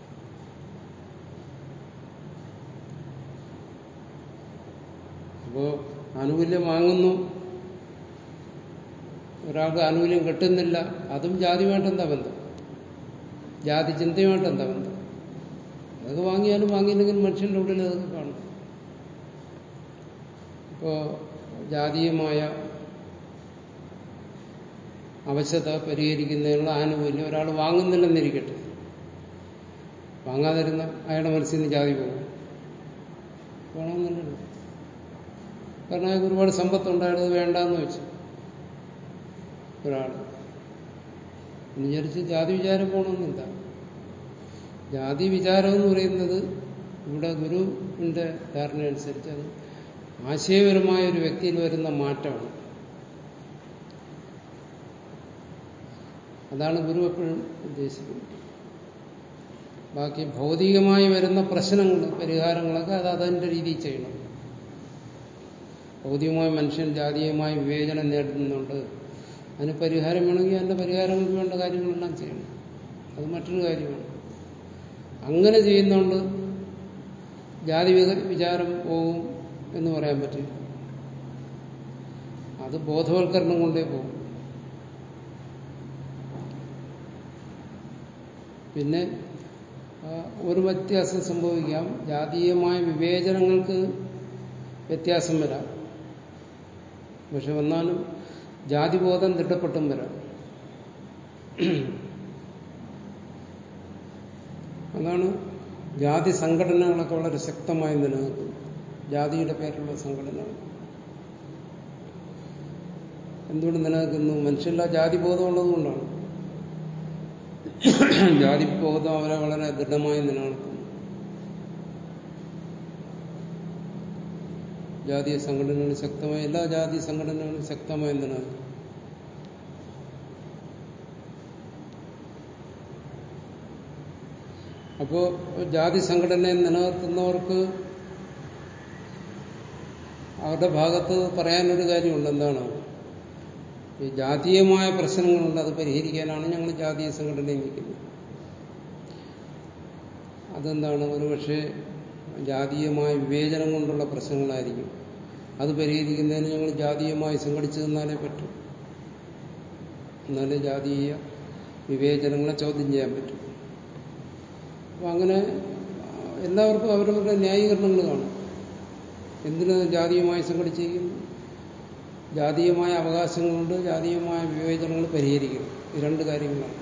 അപ്പോ ആനുകൂല്യം വാങ്ങുന്നു ഒരാൾക്ക് ആനുകൂല്യം കിട്ടുന്നില്ല അതും ജാതിയുമായിട്ട് എന്താ ബന്ധം ജാതി ചിന്തയുമായിട്ട് എന്താ ബന്ധം അതൊക്കെ വാങ്ങിയാലും വാങ്ങിയില്ലെങ്കിലും മനുഷ്യന്റെ ഉള്ളിൽ അതൊക്കെ കാണും ഇപ്പോ ജാതീയമായ അവശത പരിഹരിക്കുന്നതിനുള്ള ആനുകൂല്യം ഒരാൾ വാങ്ങുന്നില്ലെന്നിരിക്കട്ടെ വാങ്ങാതിരുന്ന അയാളുടെ മനസ്സിൽ നിന്ന് ജാതി പോകും പോകണമെന്നില്ലല്ലോ കാരണം അയാൾക്ക് ഒരുപാട് സമ്പത്തുണ്ട് അയാളത് വേണ്ടാന്ന് വെച്ചു ഒരാൾ എന്ന് വിചാരിച്ച് ജാതി വിചാരം പോകണമെന്നില്ല ജാതി വിചാരം എന്ന് പറയുന്നത് ഇവിടെ ഗുരുവിന്റെ ധാരണ അനുസരിച്ച് അത് ആശയപരമായ ഒരു വ്യക്തിയിൽ വരുന്ന മാറ്റമാണ് അതാണ് ഗുരു എപ്പോഴും ഉദ്ദേശിക്കുന്നത് ബാക്കി ഭൗതികമായി വരുന്ന പ്രശ്നങ്ങൾ പരിഹാരങ്ങളൊക്കെ അത് അതിൻ്റെ രീതിയിൽ ചെയ്യണം ഭൗതികമായ മനുഷ്യൻ ജാതീയമായ വിവേചനം നേടുന്നുണ്ട് അതിന് പരിഹാരം വേണമെങ്കിൽ അതിൻ്റെ പരിഹാരങ്ങൾക്ക് വേണ്ട കാര്യങ്ങളെല്ലാം ചെയ്യണം അത് മറ്റൊരു കാര്യമാണ് അങ്ങനെ ചെയ്യുന്നതുകൊണ്ട് ജാതി വിചാരം പോകും എന്ന് പറയാൻ പറ്റില്ല അത് ബോധവൽക്കരണം കൊണ്ടേ പോകും പിന്നെ ഒരു വ്യത്യാസം സംഭവിക്കാം ജാതീയമായ വിവേചനങ്ങൾക്ക് വ്യത്യാസം വരാം പക്ഷെ വന്നാലും ജാതിബോധം തിട്ടപ്പെട്ടും വരാം അതാണ് ജാതി സംഘടനകളൊക്കെ വളരെ ശക്തമായി നിലനിൽക്കുന്നു ജാതിയുടെ പേരിലുള്ള സംഘടനകൾ എന്തുകൊണ്ട് നിലനിൽക്കുന്നു മനുഷ്യല്ല ജാതിബോധം ഉള്ളതുകൊണ്ടാണ് ജാതിബോധം അവരെ വളരെ ദൃഢമായി നിലനിർത്തുന്നു ജാതീയ സംഘടനകൾ ശക്തമായി എല്ലാ ജാതി സംഘടനകളും ശക്തമായി നിലനിൽക്കും അപ്പോ ജാതി സംഘടനയെ നിലനിർത്തുന്നവർക്ക് അവരുടെ ഭാഗത്ത് പറയാനൊരു കാര്യമുണ്ട് എന്താണ് ഈ ജാതീയമായ പ്രശ്നങ്ങളുണ്ട് അത് പരിഹരിക്കാനാണ് ഞങ്ങൾ ജാതീയ സംഘടനയിൽ നിൽക്കുന്നത് അതെന്താണ് ഒരുപക്ഷെ ജാതീയമായ വിവേചനം കൊണ്ടുള്ള പ്രശ്നങ്ങളായിരിക്കും അത് പരിഹരിക്കുന്നതിന് ഞങ്ങൾ ജാതീയമായി സംഘടിച്ചു നിന്നാലേ പറ്റും എന്നാലേ ജാതീയ വിവേചനങ്ങളെ ചോദ്യം ചെയ്യാൻ പറ്റും അപ്പം അങ്ങനെ എല്ലാവർക്കും അവരവരുടെ ന്യായീകരണങ്ങൾ കാണും എന്തിനു ജാതീയമായി സംഘടിച്ചിരിക്കുന്നു ജാതീയമായ അവകാശങ്ങളുണ്ട് ജാതീയമായ വിവേചനങ്ങൾ പരിഹരിക്കണം ഈ രണ്ട് കാര്യങ്ങളാണ്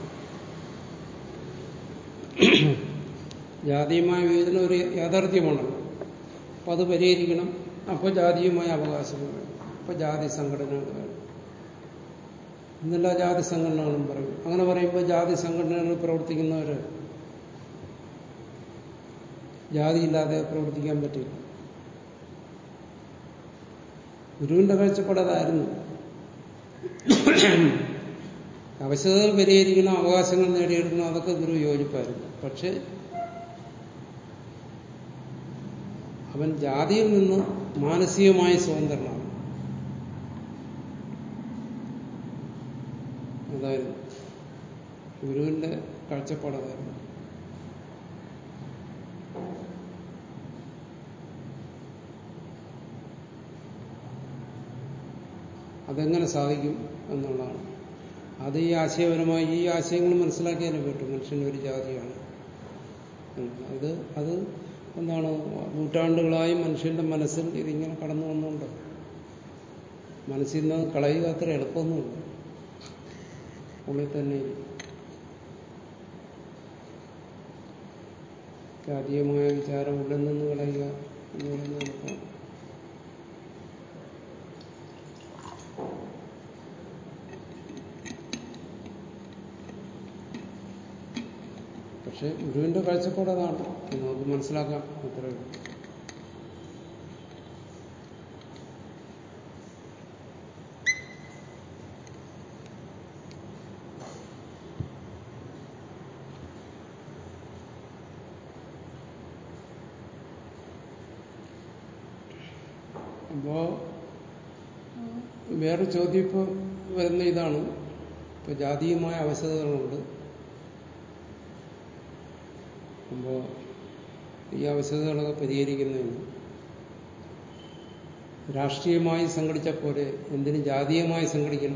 ജാതീയമായ വിവേചനം ഒരു യാഥാർത്ഥ്യമാണ് അപ്പം അത് പരിഹരിക്കണം അപ്പോൾ ജാതീയമായ അവകാശങ്ങൾ വേണം അപ്പോൾ ജാതി സംഘടനകൾ വേണം ഇന്നെല്ലാ ജാതി സംഘടനകളും പറയും അങ്ങനെ പറയുമ്പോൾ ജാതി സംഘടനകളിൽ പ്രവർത്തിക്കുന്നവർ ജാതിയില്ലാതെ പ്രവർത്തിക്കാൻ പറ്റില്ല ഗുരുവിന്റെ കാഴ്ചപ്പാടതായിരുന്നു അവശതകൾ പരിഹരിക്കണം അവകാശങ്ങൾ നേടിയെടുക്കണം അതൊക്കെ ഗുരു യോജിപ്പായിരുന്നു പക്ഷെ അവൻ ജാതിയിൽ നിന്ന് മാനസികമായി സ്വതന്ത്രനാണ് അതായിരുന്നു ഗുരുവിന്റെ കാഴ്ചപ്പാടതായിരുന്നു അതെങ്ങനെ സാധിക്കും എന്നുള്ളതാണ് അത് ഈ ആശയപരമായി ഈ ആശയങ്ങൾ മനസ്സിലാക്കിയാലേ പറ്റും മനുഷ്യൻ ഒരു ജാതിയാണ് അത് അത് എന്താണ് നൂറ്റാണ്ടുകളായി മനുഷ്യന്റെ മനസ്സിൽ ഇതിങ്ങനെ കടന്നു വന്നുകൊണ്ട് മനസ്സിൽ നിന്ന് കളയുക അത്ര എളുപ്പമൊന്നുമില്ല ഉള്ളിൽ തന്നെ ജാതീയമായ വിചാരം ഉള്ളിൽ നിന്ന് കളയുക എന്ന് പറയുന്നത് എളുപ്പമാണ് പക്ഷെ ഗുരുവിന്റെ കാഴ്ചപ്പാട് അതാണ് നമുക്ക് മനസ്സിലാക്കാം അത്രയേ ഉള്ളൂ അപ്പോ വേറെ ചോദ്യം ഇപ്പോൾ വരുന്ന ഇതാണ് ഇപ്പൊ ജാതീയമായ അവശതകളുണ്ട് അപ്പോ ഈ അവശതകളൊക്കെ പരിഹരിക്കുന്നതിന് രാഷ്ട്രീയമായി സംഘടിച്ച പോലെ എന്തിന് ജാതീയമായി സംഘടിക്കണം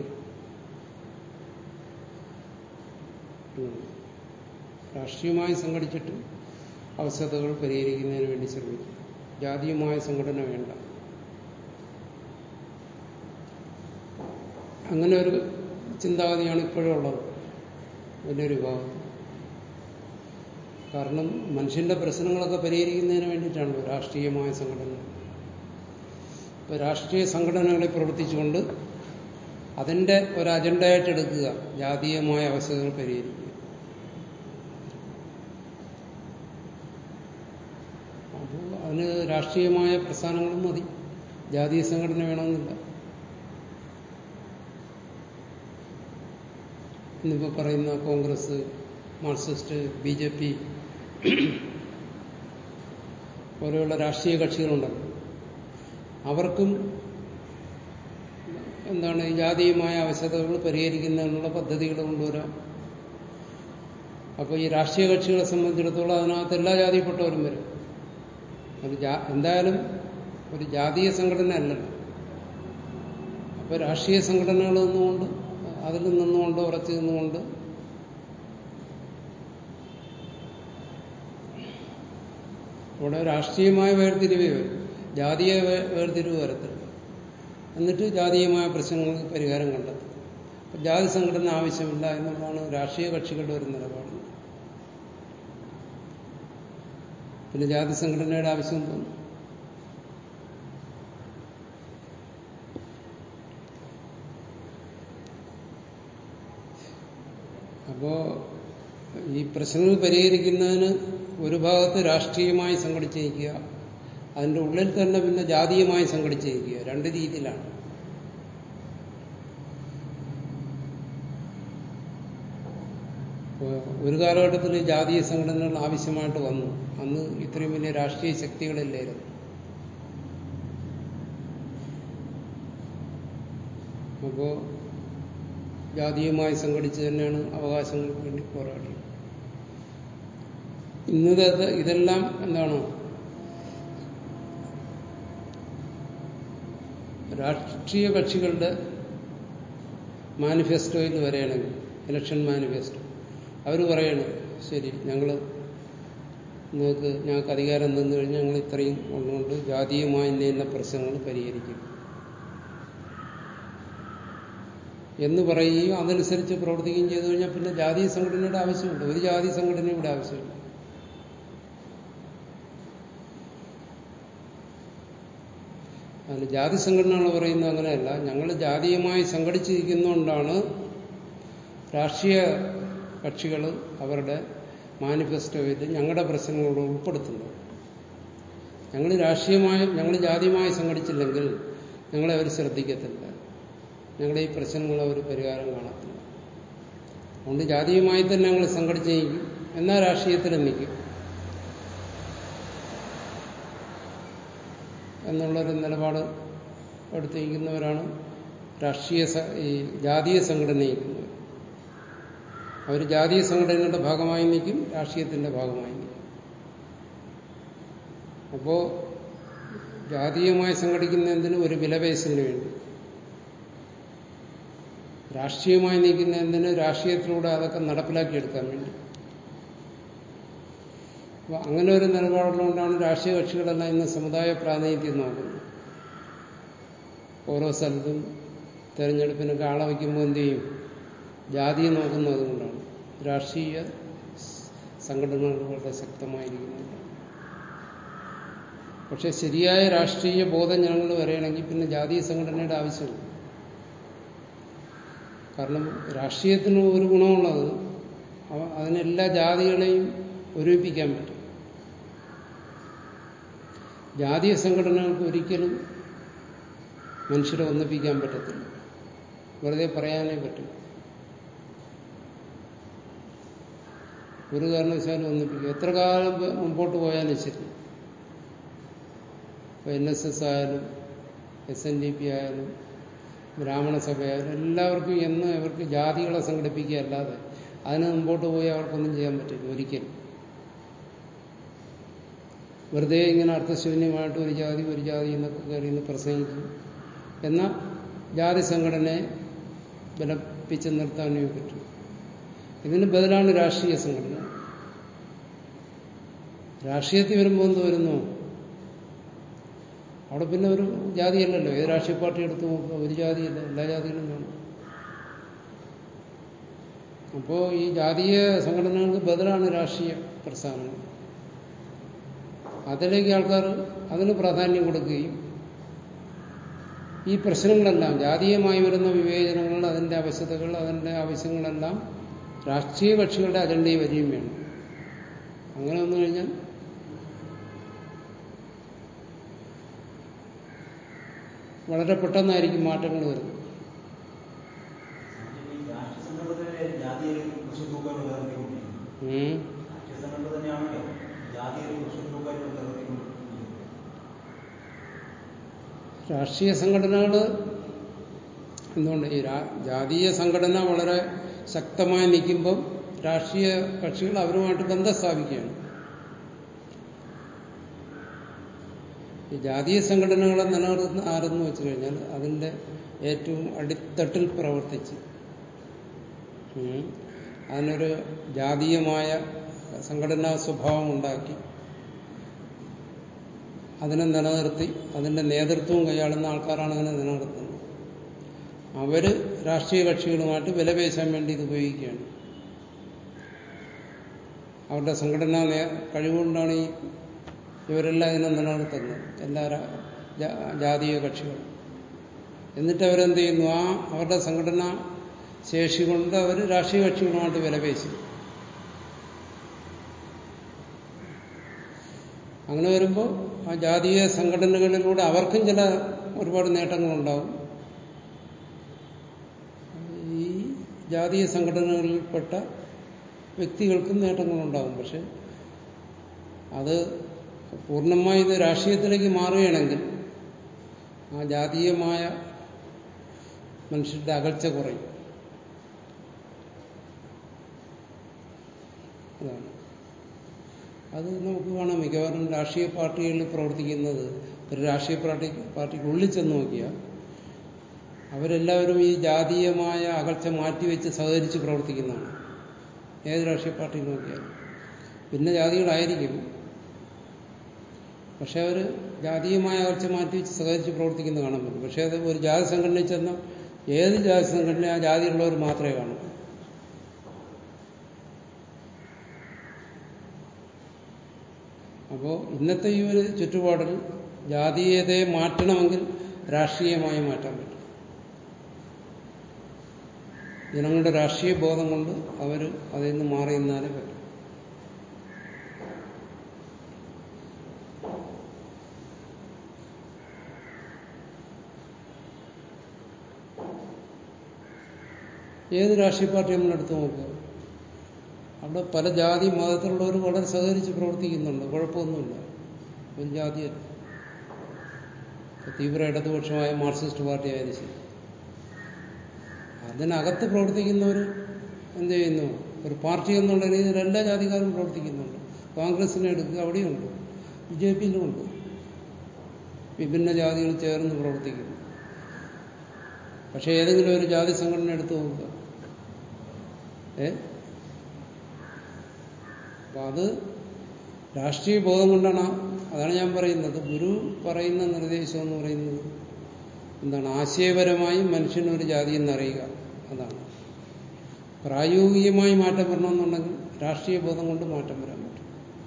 ഉം. രാഷ്ട്രീയമായി സംഘടിച്ചിട്ട് അവസ്ഥതകൾ പരിഹരിക്കുന്നതിന് വേണ്ടി ശ്രമിക്കും ജാതീയമായ സംഘടന വേണ്ട അങ്ങനെ ഒരു ചിന്താഗതിയാണ് ഇപ്പോഴും ഉള്ളത് വലിയൊരു വിഭാഗം കാരണം മനുഷ്യന്റെ പ്രശ്നങ്ങളൊക്കെ പരിഹരിക്കുന്നതിന് വേണ്ടിയിട്ടാണ് രാഷ്ട്രീയമായ സംഘടന ഇപ്പൊ രാഷ്ട്രീയ സംഘടനകളിൽ പ്രവർത്തിച്ചുകൊണ്ട് അതിന്റെ ഒരു അജണ്ടയായിട്ട് എടുക്കുക ജാതീയമായ അവസ്ഥകൾ പരിഹരിക്കുക അപ്പോൾ അതിന് രാഷ്ട്രീയമായ പ്രസ്ഥാനങ്ങളും മതി ജാതീയ സംഘടന വേണമെന്നില്ല ഇന്നിപ്പോൾ പറയുന്ന Congress Marxist B J P പോലെയുള്ള രാഷ്ട്രീയ കക്ഷികളുണ്ടല്ലോ അവർക്കും എന്താണ് ഈ ജാതീയമായ ആവശ്യകതകൾ പരിഹരിക്കുന്നതിനുള്ള പദ്ധതികൾ കൊണ്ടുവരാം അപ്പോൾ ഈ രാഷ്ട്രീയ കക്ഷികളെ സംബന്ധിച്ചിടത്തോളം അതിനകത്ത് എല്ലാ ജാതിയിൽപ്പെട്ടവരും വരും അത് ജാ- എന്തായാലും ഒരു ജാതീയ സംഘടന അല്ലല്ലോ അപ്പോൾ രാഷ്ട്രീയ സംഘടനകൾ നിന്നുകൊണ്ട് അതിൽ നിന്നുകൊണ്ട് ഉറച്ചു നിന്നുകൊണ്ട് ഇവിടെ രാഷ്ട്രീയമായ വേർതിരിവേ വരും ജാതീയ വേ- വേർതിരിവ് വരത്തില്ല എന്നിട്ട് ജാതീയമായ പ്രശ്നങ്ങൾക്ക് പരിഹാരം കണ്ടെത്തും അപ്പൊ ജാതി സംഘടന ആവശ്യമില്ല എന്നുള്ളതാണ് രാഷ്ട്രീയ കക്ഷികളുടെ ഒരു നിലപാട് പിന്നെ ജാതി സംഘടനയുടെ ആവശ്യം തോന്നും അപ്പോ ഈ പ്രശ്നങ്ങൾ പരിഹരിക്കുന്നതിന് ഒരു ഭാഗത്ത് രാഷ്ട്രീയമായി സംഘടിച്ചിരിക്കുക അതിന്റെ ഉള്ളിൽ തന്നെ പിന്നെ ജാതീയമായി സംഘടിച്ചിരിക്കുക രണ്ട് രീതിയിലാണ് ഇപ്പോ ഒരു കാലഘട്ടത്തിൽ ജാതീയ സംഘടനകൾ ആവശ്യമായിട്ട് വന്നു അന്ന് ഇത്രയും വലിയ രാഷ്ട്രീയ ശക്തികളില്ലായിരുന്നു അപ്പോ ജാതീയമായി സംഘടിച്ച് തന്നെയാണ് അവകാശങ്ങൾക്ക് വേണ്ടി പോരാടിയത് ഇന്നത്തെ ഇതെല്ലാം എന്താണ് രാഷ്ട്രീയ കക്ഷികളുടെ മാനിഫെസ്റ്റോയിൽ വരെയാണെങ്കിൽ ഇലക്ഷൻ മാനിഫെസ്റ്റോ അവർ പറയാണ് ശരി ഞങ്ങൾ നിങ്ങൾക്ക് ഞങ്ങൾക്ക് അധികാരം തന്നു കഴിഞ്ഞാൽ ഞങ്ങൾ ഇത്രയും ഒന്നുകൊണ്ട് ജാതീയമായി ഇന്ന പ്രശ്നങ്ങൾ പരിഹരിക്കും എന്ന് പറയുകയും അതനുസരിച്ച് പ്രവർത്തിക്കുകയും ചെയ്തു കഴിഞ്ഞാൽ പിന്നെ ജാതീയ സംഘടനയുടെ ആവശ്യമുണ്ട് ഒരു ജാതി സംഘടന ഇവിടെ ആവശ്യമില്ല അതിന് ജാതി സംഘടനകൾ പറയുന്നത് അങ്ങനെയല്ല ഞങ്ങൾ ജാതീയമായി സംഘടിച്ചിരിക്കുന്നതുകൊണ്ടാണ് രാഷ്ട്രീയ കക്ഷികൾ അവരുടെ മാനിഫെസ്റ്റോയിൽ ഞങ്ങളുടെ പ്രശ്നങ്ങളോട് ഉൾപ്പെടുത്തുന്നത് ഞങ്ങൾ രാഷ്ട്രീയമായി ഞങ്ങൾ ജാതിയുമായി സംഘടിച്ചില്ലെങ്കിൽ ഞങ്ങളെ അവർ ശ്രദ്ധിക്കത്തില്ല ഞങ്ങളുടെ ഈ പ്രശ്നങ്ങൾ അവർ പരിഹാരം കാണത്തില്ല അതുകൊണ്ട് ജാതീയമായി തന്നെ ഞങ്ങൾ സംഘടിച്ച് നിൽക്കും എന്നാൽ രാഷ്ട്രീയത്തിൽ നിൽക്കും എന്നുള്ളൊരു നിലപാട് എടുത്തിരിക്കുന്നവരാണ് രാഷ്ട്രീയ സ- ഈ ജാതീയ സംഘടന നയിക്കുന്നവർ അവർ ജാതീയ സംഘടനയുടെ ഭാഗമായി നിൽക്കും രാഷ്ട്രീയത്തിന്റെ ഭാഗമായി നിൽക്കും അപ്പോ ജാതീയമായി സംഘടിക്കുന്നതിന് ഒരു വിലപേശലിന് വേണ്ടി രാഷ്ട്രീയമായി നീക്കുന്നതിന് രാഷ്ട്രീയത്തിലൂടെ അതൊക്കെ നടപ്പിലാക്കിയെടുക്കാൻ വേണ്ടി അപ്പൊ അങ്ങനെ ഒരു നിലപാടുള്ളതുകൊണ്ടാണ് രാഷ്ട്രീയ കക്ഷികളെല്ലാം ഇന്ന് സമുദായ പ്രാതിനിധ്യം നോക്കുന്നത് ഓരോ സ്ഥലത്തും തെരഞ്ഞെടുപ്പിനൊക്കെ ആളെ വയ്ക്കുമ്പോൾ എന്ത് ചെയ്യും ജാതിയെ നോക്കുന്നത് അതുകൊണ്ടാണ് രാഷ്ട്രീയ സംഘടനകൾ വളരെ ശക്തമായിരിക്കുന്നുണ്ട് പക്ഷെ ശരിയായ രാഷ്ട്രീയ ബോധം ഞങ്ങൾ വരികയാണെങ്കിൽ പിന്നെ ജാതീയ സംഘടനയുടെ ആവശ്യമില്ല കാരണം രാഷ്ട്രീയത്തിന് ഒരു ഗുണമുള്ളത് അവ- അതിനെല്ലാ ജാതികളെയും ഒരുമിപ്പിക്കാൻ പറ്റും ജാതീയ സംഘടനകൾക്ക് ഒരിക്കലും മനുഷ്യരെ ഒന്നിപ്പിക്കാൻ പറ്റത്തില്ല വെറുതെ പറയാനേ പറ്റും ഒരു കാരണവശാലും ഒന്നിപ്പിക്കും എത്ര കാലം മുമ്പോട്ട് പോയാലും ശരി ഇപ്പൊ എൻ എസ് എസ് ആയാലും എസ് എൻ ഡി പി ആയാലും ബ്രാഹ്മണ സഭയായാലും എല്ലാവർക്കും എന്ന് ഇവർക്ക് ജാതികളെ സംഘടിപ്പിക്കുക അല്ലാതെ അതിന് മുമ്പോട്ട് പോയി അവർക്കൊന്നും ചെയ്യാൻ പറ്റില്ല ഒരിക്കലും വെറുതെ ഇങ്ങനെ അർത്ഥശൂന്യമായിട്ട് ഒരു ജാതി ഒരു ജാതി എന്നൊക്കെ കയറി നിന്ന് പ്രസംഗിക്കും എന്നാൽ ജാതി സംഘടനയെ ബലപ്പിച്ച് നിർത്താനേ പറ്റും ഇതിന് ബദലാണ് രാഷ്ട്രീയ സംഘടന രാഷ്ട്രീയത്തിൽ വരുമ്പോൾ എന്ത് വരുന്നു അവിടെ പിന്നെ ഒരു ജാതിയല്ലല്ലോ ഏത് രാഷ്ട്രീയ പാർട്ടി എടുത്ത് നോക്കുക ഒരു ജാതിയല്ല എല്ലാ ജാതികളും വേണം അപ്പോൾ ഈ ജാതീയ സംഘടനകൾക്ക് ബദലാണ് രാഷ്ട്രീയ പ്രസ്ഥാനങ്ങൾ അതിലേക്ക് ആൾക്കാർ അതിന് പ്രാധാന്യം കൊടുക്കുകയും ഈ പ്രശ്നങ്ങളെല്ലാം ജാതീയമായി വരുന്ന വിവേചനങ്ങൾ അതിൻ്റെ അവശതകൾ അതിൻ്റെ ആവശ്യങ്ങളെല്ലാം രാഷ്ട്രീയ കക്ഷികളുടെ അജണ്ടയിൽ വരികയും വേണം അങ്ങനെ വന്നു കഴിഞ്ഞാൽ വളരെ പെട്ടെന്നായിരിക്കും മാറ്റങ്ങൾ വരുന്നത് ഈ രാഷ്ട്രീയ സംഘടനയിലെ ജാതിയിലും കൃഷിത്തൂക്കായിട്ട് വേർതിരിക്കൊണ്ടിരിക്കുന്നത് ഉം. രാഷ്ട്രീയ സംഘടന തന്നെയാണല്ലോ ജാതിയിലും കൃഷിത്തൂക്കായിട്ട് വേർതിരിക്കൊണ്ടിരിക്കുന്നത് രാഷ്ട്രീയ സംഘടനകൾ എന്തുകൊണ്ട് ഈ രാ- ജാതീയ സംഘടന വളരെ ശക്തമായി നിൽക്കുമ്പം രാഷ്ട്രീയ കക്ഷികൾ അവരുമായിട്ട് ബന്ധം സ്ഥാപിക്കുകയാണ് ഈ ജാതീയ സംഘടനകളെ നിലനിർത്തുന്ന ആരെന്ന് വെച്ച് കഴിഞ്ഞാൽ അതിൻ്റെ ഏറ്റവും അടിത്തട്ടിൽ പ്രവർത്തിച്ച് ഉം, അതിനൊരു ജാതീയമായ സംഘടനാ സ്വഭാവം ഉണ്ടാക്കി അതിനെ നിലനിർത്തി അതിൻ്റെ നേതൃത്വവും കൈയാളുന്ന ആൾക്കാരാണ് അതിനെ നിലനിർത്തുന്നത് അവര് രാഷ്ട്രീയ കക്ഷികളുമായിട്ട് വിലപേശാൻ വേണ്ടി ഇത് ഉപയോഗിക്കുകയാണ് അവരുടെ സംഘടനാ നേ- കഴിവുകൊണ്ടാണ് ഈ ഇവരെല്ലാം ഇതിനെ നിലനിർത്തുന്നത് എല്ലാ രാ- ജാ- ജാതീയ കക്ഷികളും എന്നിട്ട് അവരെന്ത് ചെയ്യുന്നു ആ അവരുടെ സംഘടനാ ശേഷി കൊണ്ട് അവർ രാഷ്ട്രീയ കക്ഷികളുമായിട്ട് വിലപേശി അങ്ങനെ വരുമ്പോൾ ആ ജാതീയ സംഘടനകളിലൂടെ അവർക്കും ചില ഒരുപാട് നേട്ടങ്ങളുണ്ടാവും ഈ ജാതീയ സംഘടനകളിൽപ്പെട്ട വ്യക്തികൾക്കും നേട്ടങ്ങളുണ്ടാവും പക്ഷെ അത് പൂർണ്ണമായി ഇത് രാഷ്ട്രീയത്തിലേക്ക് മാറുകയാണെങ്കിൽ ആ ജാതീയമായ മനുഷ്യരുടെ അകൽച്ച കുറയും അതാണ് അത് നമുക്ക് കാണാം മിക്കവാറും രാഷ്ട്രീയ പാർട്ടികളിൽ പ്രവർത്തിക്കുന്നത് ഒരു രാഷ്ട്രീയ പാർട്ടി പാർട്ടിക്ക് ഉള്ളിൽ ചെന്ന് നോക്കിയാൽ അവരെല്ലാവരും ഈ ജാതീയമായ അകൽച്ച മാറ്റിവെച്ച് സഹകരിച്ച് പ്രവർത്തിക്കുന്നതാണ് ഏത് രാഷ്ട്രീയ പാർട്ടി നോക്കിയാലും പിന്നെ ജാതികളായിരിക്കും പക്ഷെ അവർ ജാതീയമായ അകൽച്ച മാറ്റിവെച്ച് സഹകരിച്ച് പ്രവർത്തിക്കുന്നത് കാണാൻ പറ്റും പക്ഷെ അത് ഒരു ജാതി സംഘടനയിൽ ചെന്നാൽ ഏത് ജാതി സംഘടന ആ ജാതിയുള്ളവർ മാത്രമേ കാണൂ അപ്പോൾ ഇന്നത്തെ ഈ ഒരു ചുറ്റുപാടിൽ ജാതീയതയെ മാറ്റണമെങ്കിൽ രാഷ്ട്രീയമായി മാറ്റാൻ പറ്റും ജനങ്ങളുടെ രാഷ്ട്രീയ ബോധം കൊണ്ട് അവർ അതിൽ നിന്ന് മാറി നിന്നാലേ പറ്റും ഏത് രാഷ്ട്രീയ പാർട്ടി നമ്മളെടുത്ത് നോക്കുക അവിടെ പല ജാതി മതത്തിലുള്ളവർ വളരെ സഹകരിച്ച് പ്രവർത്തിക്കുന്നുണ്ട് കുഴപ്പമൊന്നുമില്ല ഒരു ജാതിയല്ല ഇപ്പൊ തീവ്ര ഇടതുപക്ഷമായ മാർക്സിസ്റ്റ് പാർട്ടി ആയാലും ശരി അതിനകത്ത് പ്രവർത്തിക്കുന്നവർ എന്ത് ചെയ്യുന്നു ഒരു പാർട്ടി എന്നുള്ള രീതിയിൽ എല്ലാ ജാതിക്കാരും പ്രവർത്തിക്കുന്നുണ്ട് കോൺഗ്രസിനെ എടുക്കുക അവിടെയുണ്ട് ബി ജെ പിയിലുമുണ്ട് വിഭിന്ന ജാതികൾ ചേർന്ന് പ്രവർത്തിക്കുന്നു പക്ഷെ ഏതെങ്കിലും ഒരു ജാതി സംഘടന എടുത്തു നോക്കുക ഏ അപ്പൊ അത് രാഷ്ട്രീയ ബോധം കൊണ്ടാണ് ആ- അതാണ് ഞാൻ പറയുന്നത് ഗുരു പറയുന്ന നിർദ്ദേശം എന്ന് പറയുന്നത് എന്താണ് ആശയപരമായി മനുഷ്യന് ഒരു ജാതി എന്നറിയുക അതാണ് പ്രായോഗികമായി മാറ്റം വരണമെന്നുണ്ടെങ്കിൽ രാഷ്ട്രീയ ബോധം കൊണ്ട് മാറ്റം വരാൻ പറ്റും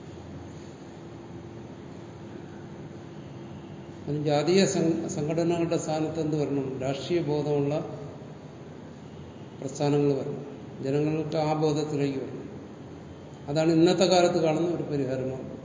അതിന് ജാതീയ സം- സംഘടനകളുടെ സ്ഥാനത്ത് എന്ത് വരണം രാഷ്ട്രീയ ബോധമുള്ള പ്രസ്ഥാനങ്ങൾ വരണം ജനങ്ങൾക്ക് ആ ബോധത്തിലേക്ക് വരണം അതാണ് ഇന്നത്തെ കാലത്ത് കാണുന്ന ഒരു പരിഹാരമാണ്